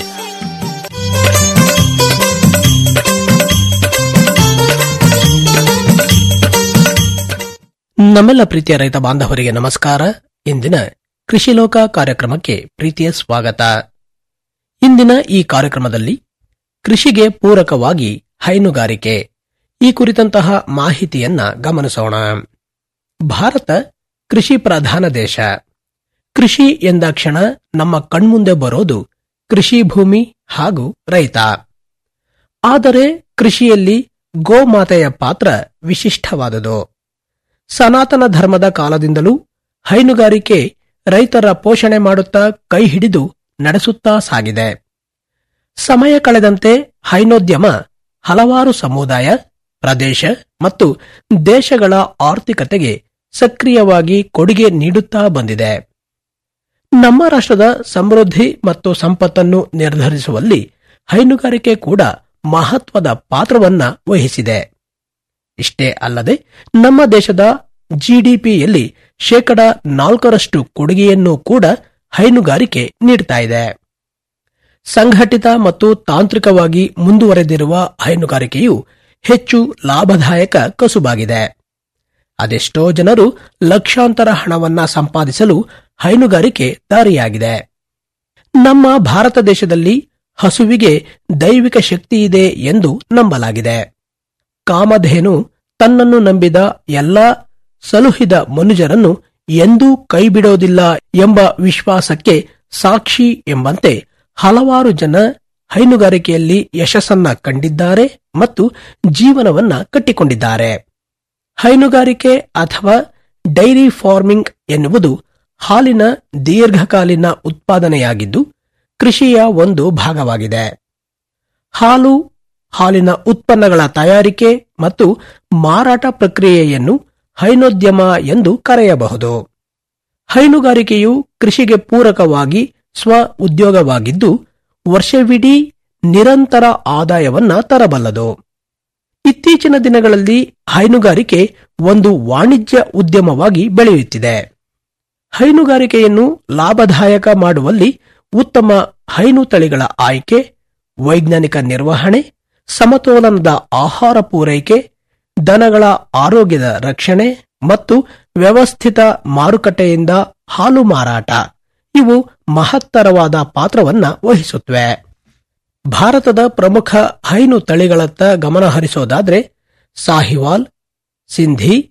ನಮ್ಮೆಲ್ಲ ಪ್ರೀತಿಯ ರೈತ ಬಾಂಧವರಿಗೆ ನಮಸ್ಕಾರ ಇಂದಿನ ಕೃಷಿ ಲೋಕ ಕಾರ್ಯಕ್ರಮಕ್ಕೆ ಪ್ರೀತಿಯ ಸ್ವಾಗತ ಇಂದಿನ ಈ ಕಾರ್ಯಕ್ರಮದಲ್ಲಿ ಕೃಷಿಗೆ ಪೂರಕವಾಗಿ ಹೈನುಗಾರಿಕೆ ಈ ಕುರಿತಂತಹ ಮಾಹಿತಿಯನ್ನ ಗಮನಿಸೋಣ ಭಾರತ ಕೃಷಿ ಪ್ರಧಾನ ದೇಶ ಕೃಷಿ ಎಂದಾಕ್ಷಣ ನಮ್ಮ ಕಣ್ಮುಂದೆ ಬರೋದು ಕೃಷಿ ಭೂಮಿ ಹಾಗೂ ರೈತ ಆದರೆ ಕೃಷಿಯಲ್ಲಿ ಗೋಮಾತೆಯ ಪಾತ್ರ ವಿಶಿಷ್ಟವಾದುದು ಸನಾತನ ಧರ್ಮದ ಕಾಲದಿಂದಲೂ ಹೈನುಗಾರಿಕೆ ರೈತರ ಪೋಷಣೆ ಮಾಡುತ್ತಾ ಕೈ ಹಿಡಿದು ನಡೆಸುತ್ತಾ ಸಾಗಿದೆ ಸಮಯ ಕಳೆದಂತೆ ಹೈನೋದ್ಯಮ ಹಲವಾರು ಸಮುದಾಯ ಪ್ರದೇಶ ಮತ್ತು ದೇಶಗಳ ಆರ್ಥಿಕತೆಗೆ ಸಕ್ರಿಯವಾಗಿ ಕೊಡುಗೆ ನೀಡುತ್ತಾ ಬಂದಿದೆ ನಮ್ಮ ರಾಷ್ಟ್ರದ ಸಮೃದ್ಧಿ ಮತ್ತು ಸಂಪತ್ತನ್ನು ನಿರ್ಧರಿಸುವಲ್ಲಿ ಹೈನುಗಾರಿಕೆ ಕೂಡ ಮಹತ್ವದ ಪಾತ್ರವನ್ನ ವಹಿಸಿದೆ ಇಷ್ಟೇ ಅಲ್ಲದೆ ನಮ್ಮ ದೇಶದ ಜಿಡಿಪಿಯಲ್ಲಿ ಶೇಕಡ ನಾಲ್ಕರಷ್ಟು ಕೊಡುಗೆಯನ್ನು ಕೂಡ ಹೈನುಗಾರಿಕೆ ನೀಡ್ತಾ ಇದೆ ಸಂಘಟಿತ ಮತ್ತು ತಾಂತ್ರಿಕವಾಗಿ ಮುಂದುವರೆದಿರುವ ಹೈನುಗಾರಿಕೆಯು ಹೆಚ್ಚು ಲಾಭದಾಯಕ ಕಸುಬಾಗಿದೆ ಅದೆಷ್ಟೋ ಜನರು ಲಕ್ಷಾಂತರ ಹಣವನ್ನ ಸಂಪಾದಿಸಲು ಹೈನುಗಾರಿಕೆ ದಾರಿಯಾಗಿದೆ ನಮ್ಮ ಭಾರತ ದೇಶದಲ್ಲಿ ಹಸುವಿಗೆ ದೈವಿಕ ಶಕ್ತಿಯಿದೆ ಎಂದು ನಂಬಲಾಗಿದೆ ಕಾಮಧೇನು ತನ್ನನ್ನು ನಂಬಿದ ಎಲ್ಲಾ ಸಲುಹಿದ ಮನುಜರನ್ನು ಎಂದೂ ಕೈಬಿಡೋದಿಲ್ಲ ಎಂಬ ವಿಶ್ವಾಸಕ್ಕೆ ಸಾಕ್ಷಿ ಎಂಬಂತೆ ಹಲವಾರು ಜನ ಹೈನುಗಾರಿಕೆಯಲ್ಲಿ ಯಶಸ್ಸನ್ನ ಕಂಡಿದ್ದಾರೆ ಮತ್ತು ಜೀವನವನ್ನ ಕಟ್ಟಿಕೊಂಡಿದ್ದಾರೆ ಹೈನುಗಾರಿಕೆ ಅಥವಾ ಡೈರಿ ಫಾರ್ಮಿಂಗ್ ಎನ್ನುವುದು ಹಾಲಿನ ದೀರ್ಘಕಾಲೀನ ಉತ್ಪಾದನೆಯಾಗಿದ್ದು ಕೃಷಿಯ ಒಂದು ಭಾಗವಾಗಿದೆ ಹಾಲು ಹಾಲಿನ ಉತ್ಪನ್ನಗಳ ತಯಾರಿಕೆ ಮತ್ತು ಮಾರಾಟ ಪ್ರಕ್ರಿಯೆಯನ್ನು ಹೈನೋದ್ಯಮ ಎಂದು ಕರೆಯಬಹುದು ಹೈನುಗಾರಿಕೆಯು ಕೃಷಿಗೆ ಪೂರಕವಾಗಿ ಸ್ವ ಉದ್ಯೋಗವಾಗಿದ್ದು ವರ್ಷವಿಡೀ ನಿರಂತರ ಆದಾಯವನ್ನ ತರಬಲ್ಲದು ಇತ್ತೀಚಿನ ದಿನಗಳಲ್ಲಿ ಹೈನುಗಾರಿಕೆ ಒಂದು ವಾಣಿಜ್ಯ ಉದ್ಯಮವಾಗಿ ಬೆಳೆಯುತ್ತಿದೆ ಹೈನುಗಾರಿಕೆಯನ್ನು ಲಾಭದಾಯಕ ಮಾಡುವಲ್ಲಿ ಉತ್ತಮ ಹೈನು ತಳಿಗಳ ಆಯ್ಕೆ ವೈಜ್ಞಾನಿಕ ನಿರ್ವಹಣೆ ಸಮತೋಲನದ ಆಹಾರ ಪೂರೈಕೆ ದನಗಳ ಆರೋಗ್ಯದ ರಕ್ಷಣೆ ಮತ್ತು ವ್ಯವಸ್ಥಿತ ಮಾರುಕಟ್ಟೆಯಿಂದ ಹಾಲು ಮಾರಾಟ ಇವು ಮಹತ್ತರವಾದ ಪಾತ್ರವನ್ನ ವಹಿಸುತ್ತವೆ ಭಾರತದ ಪ್ರಮುಖ ಹೈನು ತಳಿಗಳತ್ತ ಗಮನ ಹರಿಸೋದಾದ್ರೆ Sahiwal Sindhi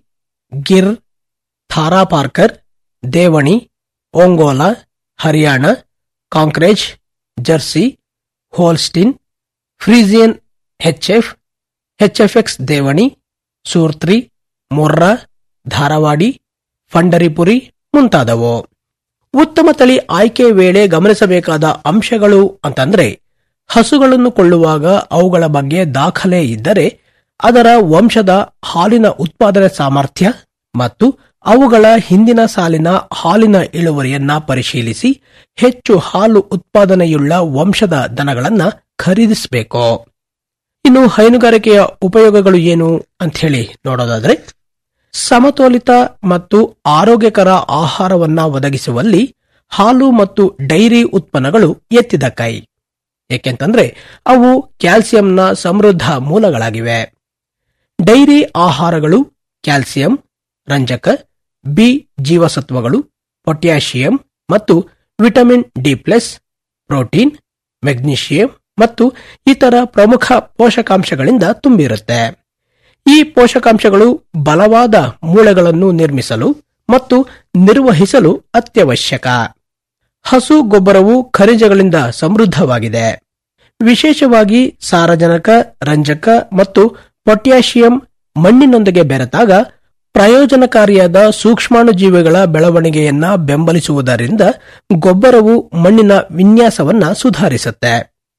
Gir Tharparkar Deoni Ongole Haryana Kankrej Jersey Holstein Friesian HF HFX Deoni Surti Murrah Dharwadi Pandharpuri ಮುಂತಾದವು ಉತ್ತಮ ತಳಿ ಆಯ್ಕೆ ವೇಳೆ ಗಮನಿಸಬೇಕಾದ ಅಂಶಗಳು ಅಂತಂದ್ರೆ ಹಸುಗಳನ್ನು ಕೊಳ್ಳುವಾಗ ಅವುಗಳ ಬಗ್ಗೆ ದಾಖಲೆ ಇದ್ದರೆ ಅದರ ವಂಶದ ಹಾಲಿನ ಉತ್ಪಾದನೆ ಸಾಮರ್ಥ್ಯ ಮತ್ತು ಅವುಗಳ ಹಿಂದಿನ ಸಾಲಿನ ಹಾಲಿನ ಇಳುವರಿಯನ್ನ ಪರಿಶೀಲಿಸಿ ಹೆಚ್ಚು ಹಾಲು ಉತ್ಪಾದನೆಯುಳ್ಳ ವಂಶದ ದನಗಳನ್ನ ಖರೀದಿಸಬೇಕು ಇನ್ನು ಹೈನುಗಾರಿಕೆಯ ಉಪಯೋಗಗಳು ಏನು ಅಂತ ಹೇಳಿ ನೋಡೋದಾದ್ರೆ ಸಮತೋಲಿತ ಮತ್ತು ಆರೋಗ್ಯಕರ ಆಹಾರವನ್ನ ಒದಗಿಸುವಲ್ಲಿ ಹಾಲು ಮತ್ತು ಡೈರಿ ಉತ್ಪನ್ನಗಳು ಎತ್ತಿದ ಕೈ ಏಕೆಂತಂದ್ರೆ ಅವು ಕ್ಯಾಲ್ಸಿಯಂನ ಸಮೃದ್ಧ ಮೂಲಗಳಾಗಿವೆ ಡೈರಿ ಆಹಾರಗಳು ಕ್ಯಾಲ್ಸಿಯಂ ರಂಜಕ ಬಿ ಜೀವಸತ್ವಗಳು ಪೊಟ್ಯಾಷಿಯಂ ಮತ್ತು vitamin D plus protein magnesium ಮತ್ತು ಇತರ ಪ್ರಮುಖ ಪೋಷಕಾಂಶಗಳಿಂದ ತುಂಬಿರುತ್ತೆ ಈ ಪೋಷಕಾಂಶಗಳು ಬಲವಾದ ಮೂಳೆಗಳನ್ನು ನಿರ್ಮಿಸಲು ಮತ್ತು ನಿರ್ವಹಿಸಲು ಅತ್ಯವಶ್ಯಕ ಹಸು ಗೊಬ್ಬರವು ಖನಿಜಗಳಿಂದ ಸಮೃದ್ಧವಾಗಿದೆ ವಿಶೇಷವಾಗಿ ಸಾರಜನಕ ರಂಜಕ ಮತ್ತು ಪೊಟ್ಯಾಷಿಯಂ ಮಣ್ಣಿನೊಂದಿಗೆ ಬೆರೆತಾಗ ಪ್ರಯೋಜನಕಾರಿಯಾದ ಸೂಕ್ಷ್ಮಾಣುಜೀವಿಗಳ ಬೆಳವಣಿಗೆಯನ್ನ ಬೆಂಬಲಿಸುವುದರಿಂದ ಗೊಬ್ಬರವು ಮಣ್ಣಿನ ವಿನ್ಯಾಸವನ್ನ ಸುಧಾರಿಸುತ್ತೆ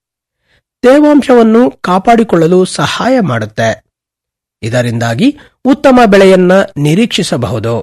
ತೇವಾಂಶವನ್ನು ಕಾಪಾಡಿಕೊಳ್ಳಲು ಸಹಾಯ ಮಾಡುತ್ತೆ ಇದರಿಂದಾಗಿ ಉತ್ತಮ ಬೆಳೆಯನ್ನ ನಿರೀಕ್ಷಿಸಬಹುದು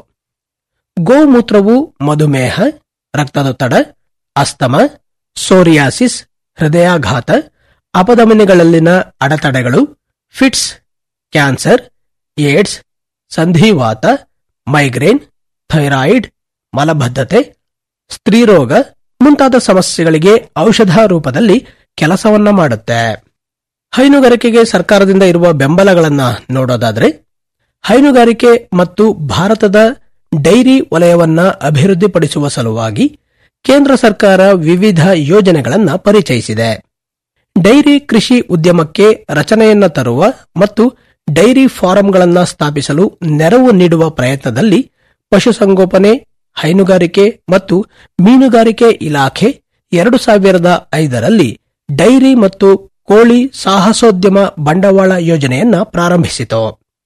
ಗೋಮೂತ್ರವು ಮಧುಮೇಹ ರಕ್ತದೊತ್ತಡ ಅಸ್ತಮ ಸೋರಿಯಾಸಿಸ್ ಹೃದಯಾಘಾತ ಅಪಧಮನಿಗಳಲ್ಲಿನ ಅಡೆತಡೆಗಳು ಫಿಟ್ಸ್ ಕ್ಯಾನ್ಸರ್ ಏಡ್ಸ್ ಸಂಧಿವಾತ ಮೈಗ್ರೇನ್ ಥೈರಾಯಿಡ್ ಮಲಬದ್ಧತೆ ಸ್ತ್ರೀರೋಗ ಮುಂತಾದ ಸಮಸ್ಯೆಗಳಿಗೆ ಔಷಧ ರೂಪದಲ್ಲಿ ಕೆಲಸವನ್ನ ಮಾಡುತ್ತೆ ಹೈನುಗಾರಿಕೆಗೆ ಸರ್ಕಾರದಿಂದ ಇರುವ ಬೆಂಬಲಗಳನ್ನ ನೋಡೋದಾದ್ರೆ ಹೈನುಗಾರಿಕೆ ಮತ್ತು ಭಾರತದ ಡೈರಿ ವಲಯವನ್ನ ಅಭಿವೃದ್ಧಿಪಡಿಸುವ ಸಲುವಾಗಿ ಕೇಂದ್ರ ಸರ್ಕಾರ ವಿವಿಧ ಯೋಜನೆಗಳನ್ನ ಪರಿಚಯಿಸಿದೆ ಡೈರಿ ಕೃಷಿ ಉದ್ಯಮಕ್ಕೆ ರಚನೆಯನ್ನ ತರುವ ಮತ್ತು ಡೈರಿ ಫಾರಂಗಳನ್ನ ಸ್ಥಾಪಿಸಲು ನೆರವು ನೀಡುವ ಪ್ರಯತ್ನದಲ್ಲಿ ಪಶುಸಂಗೋಪನೆ ಹೈನುಗಾರಿಕೆ ಮತ್ತು ಮೀನುಗಾರಿಕೆ ಇಲಾಖೆ ಎರಡು ಸಾವಿರದ ಐದರಲ್ಲಿ ಡೈರಿ ಮತ್ತು ಕೋಳಿ ಸಾಹಸೋದ್ಯಮ ಬಂಡವಾಳ ಯೋಜನೆಯನ್ನ ಪ್ರಾರಂಭಿಸಿತು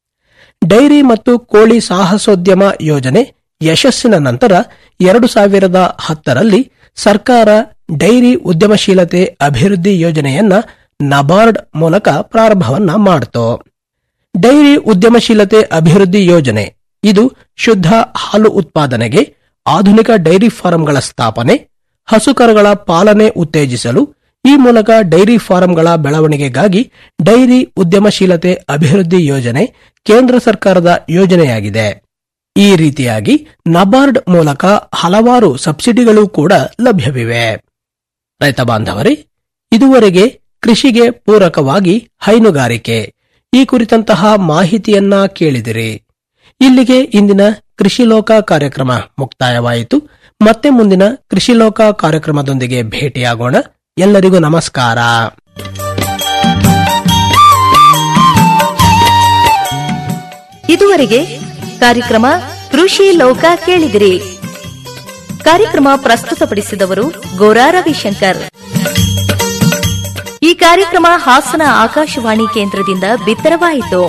ಡೈರಿ ಮತ್ತು ಕೋಳಿ ಸಾಹಸೋದ್ಯಮ ಯೋಜನೆ ಯಶಸ್ಸಿನ ನಂತರ ಎರಡು ಸಾವಿರದ ಹತ್ತರಲ್ಲಿ ಸರ್ಕಾರ ಡೈರಿ ಉದ್ಯಮಶೀಲತೆ ಅಭಿವೃದ್ಧಿ ಯೋಜನೆಯನ್ನ ನಬಾರ್ಡ್ ಮೂಲಕ ಪ್ರಾರಂಭವನ್ನ ಮಾಡಿತು ಡೈರಿ ಉದ್ಯಮಶೀಲತೆ ಅಭಿವೃದ್ಧಿ ಯೋಜನೆ ಇದು ಶುದ್ಧ ಹಾಲು ಉತ್ಪಾದನೆಗೆ ಆಧುನಿಕ ಡೈರಿ ಫಾರಂಗಳ ಸ್ಥಾಪನೆ ಹಸುಕರುಗಳ ಪಾಲನೆ ಉತ್ತೇಜಿಸಲು ಈ ಮೂಲಕ ಡೈರಿ ಫಾರಂಗಳ ಬೆಳವಣಿಗೆಗಾಗಿ ಡೈರಿ ಉದ್ಯಮಶೀಲತೆ ಅಭಿವೃದ್ಧಿ ಯೋಜನೆ ಕೇಂದ್ರ ಸರ್ಕಾರದ ಯೋಜನೆಯಾಗಿದೆ ಈ ರೀತಿಯಾಗಿ ನಬಾರ್ಡ್ ಮೂಲಕ ಹಲವಾರು ಸಬ್ಸಿಡಿಗಳು ಕೂಡ ಲಭ್ಯವಿವೆ ರೈತ ಬಾಂಧವರೇ ಇದುವರೆಗೆ ಕೃಷಿಗೆ ಪೂರಕವಾಗಿ ಹೈನುಗಾರಿಕೆ ಈ ಕುರಿತಂತಹ ಮಾಹಿತಿಯನ್ನ ಕೇಳಿದಿರಿ ಇಲ್ಲಿಗೆ ಇಂದಿನ ಕೃಷಿ ಲೋಕ ಕಾರ್ಯಕ್ರಮ ಮುಕ್ತಾಯವಾಯಿತು ಮತ್ತೆ ಮುಂದಿನ ಕೃಷಿ ಲೋಕ ಕಾರ್ಯಕ್ರಮದೊಂದಿಗೆ ಭೇಟಿಯಾಗೋಣ ಎಲ್ಲರಿಗೂ ನಮಸ್ಕಾರ ಇದುವರೆಗೆ ಕಾರ್ಯಕ್ರಮ ಕೃಷಿ ಲೋಕ ಕೇಳಿದಿರಿ ಕಾರ್ಯಕ್ರಮ ಪ್ರಸ್ತುತಪಡಿಸಿದವರು ಗೋರಾ ರವಿಶಂಕರ್ ಈ ಕಾರ್ಯಕ್ರಮ ಹಾಸನ ಆಕಾಶವಾಣಿ ಕೇಂದ್ರದಿಂದ ಬಿತ್ತರವಾಯಿತು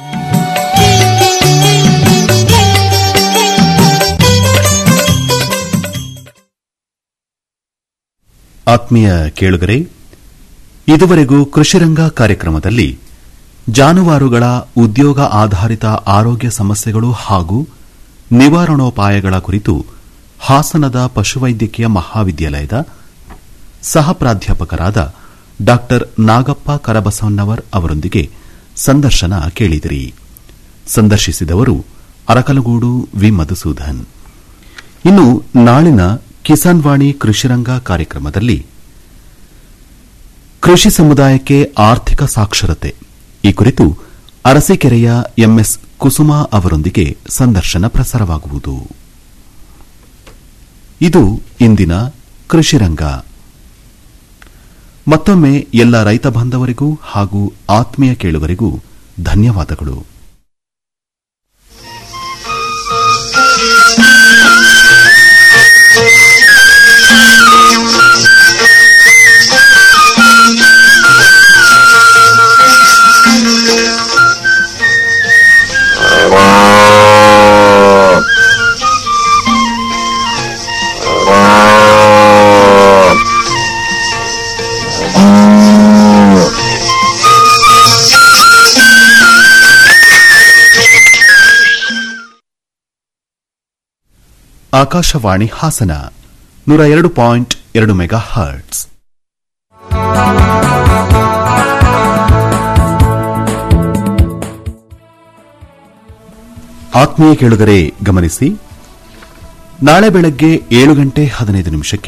ಆತ್ಮೀಯ ಕೇಳುಗರೆ ಇದುವರೆಗೂ ಕೃಷಿರಂಗ ಕಾರ್ಯಕ್ರಮದಲ್ಲಿ ಜಾನುವಾರುಗಳ ಉದ್ಯೋಗ ಆಧಾರಿತ ಆರೋಗ್ಯ ಸಮಸ್ಯೆಗಳು ಹಾಗೂ ನಿವಾರಣೋಪಾಯಗಳ ಕುರಿತು ಹಾಸನದ ಪಶುವೈದ್ಯಕೀಯ ಮಹಾವಿದ್ಯಾಲಯದ ಸಹ ಪ್ರಾಧ್ಯಾಪಕರಾದ ಡಾ ನಾಗಪ್ಪ ಕರಬಸವಣ್ಣವರ್ ಅವರೊಂದಿಗೆ ಸಂದರ್ಶನ ಕೇಳಿದಿರಿ ಸಂದರ್ಶಿಸಿದವರು ಅರಕಲಗೂಡು ವಿ ಮಧುಸೂದನ್ ಇನ್ನು ನಾಳಿನ ಕಿಸಾನ್ ವಾಣಿ ಕೃಷಿರಂಗ ಕಾರ್ಯಕ್ರಮದಲ್ಲಿ ಕೃಷಿ ಸಮುದಾಯಕ್ಕೆ ಆರ್ಥಿಕ ಸಾಕ್ಷರತೆ ಈ ಕುರಿತು ಅರಸೀಕೆರೆಯ ಎಂಎಸ್ ಕುಸುಮಾ ಅವರೊಂದಿಗೆ ಸಂದರ್ಶನ ಪ್ರಸಾರವಾಗುವುದು ಇದು ಇಂದಿನ ಕೃಷಿರಂಗ ಮತ್ತೊಮ್ಮೆ ಎಲ್ಲ ರೈತ ಬಾಂಧವರಿಗೂ ಹಾಗೂ ಆತ್ಮೀಯ ಕೇಳುಗರಿಗೂ ಧನ್ಯವಾದಗಳು ಆಕಾಶವಾಣಿ ಹಾಸನ ನೂರ ಎರಡು ಪಾಯಿಂಟ್ ಎರಡು ಮೆಗಾ ಹರ್ಟ್ಸ್ ಆತ್ಮೀಯ ಕೇಳುಗರೆ ಗಮನಿಸಿ ನಾಳೆ ಬೆಳಗ್ಗೆ ಏಳು ಗಂಟೆ ಹದಿನೈದು ನಿಮಿಷಕ್ಕೆ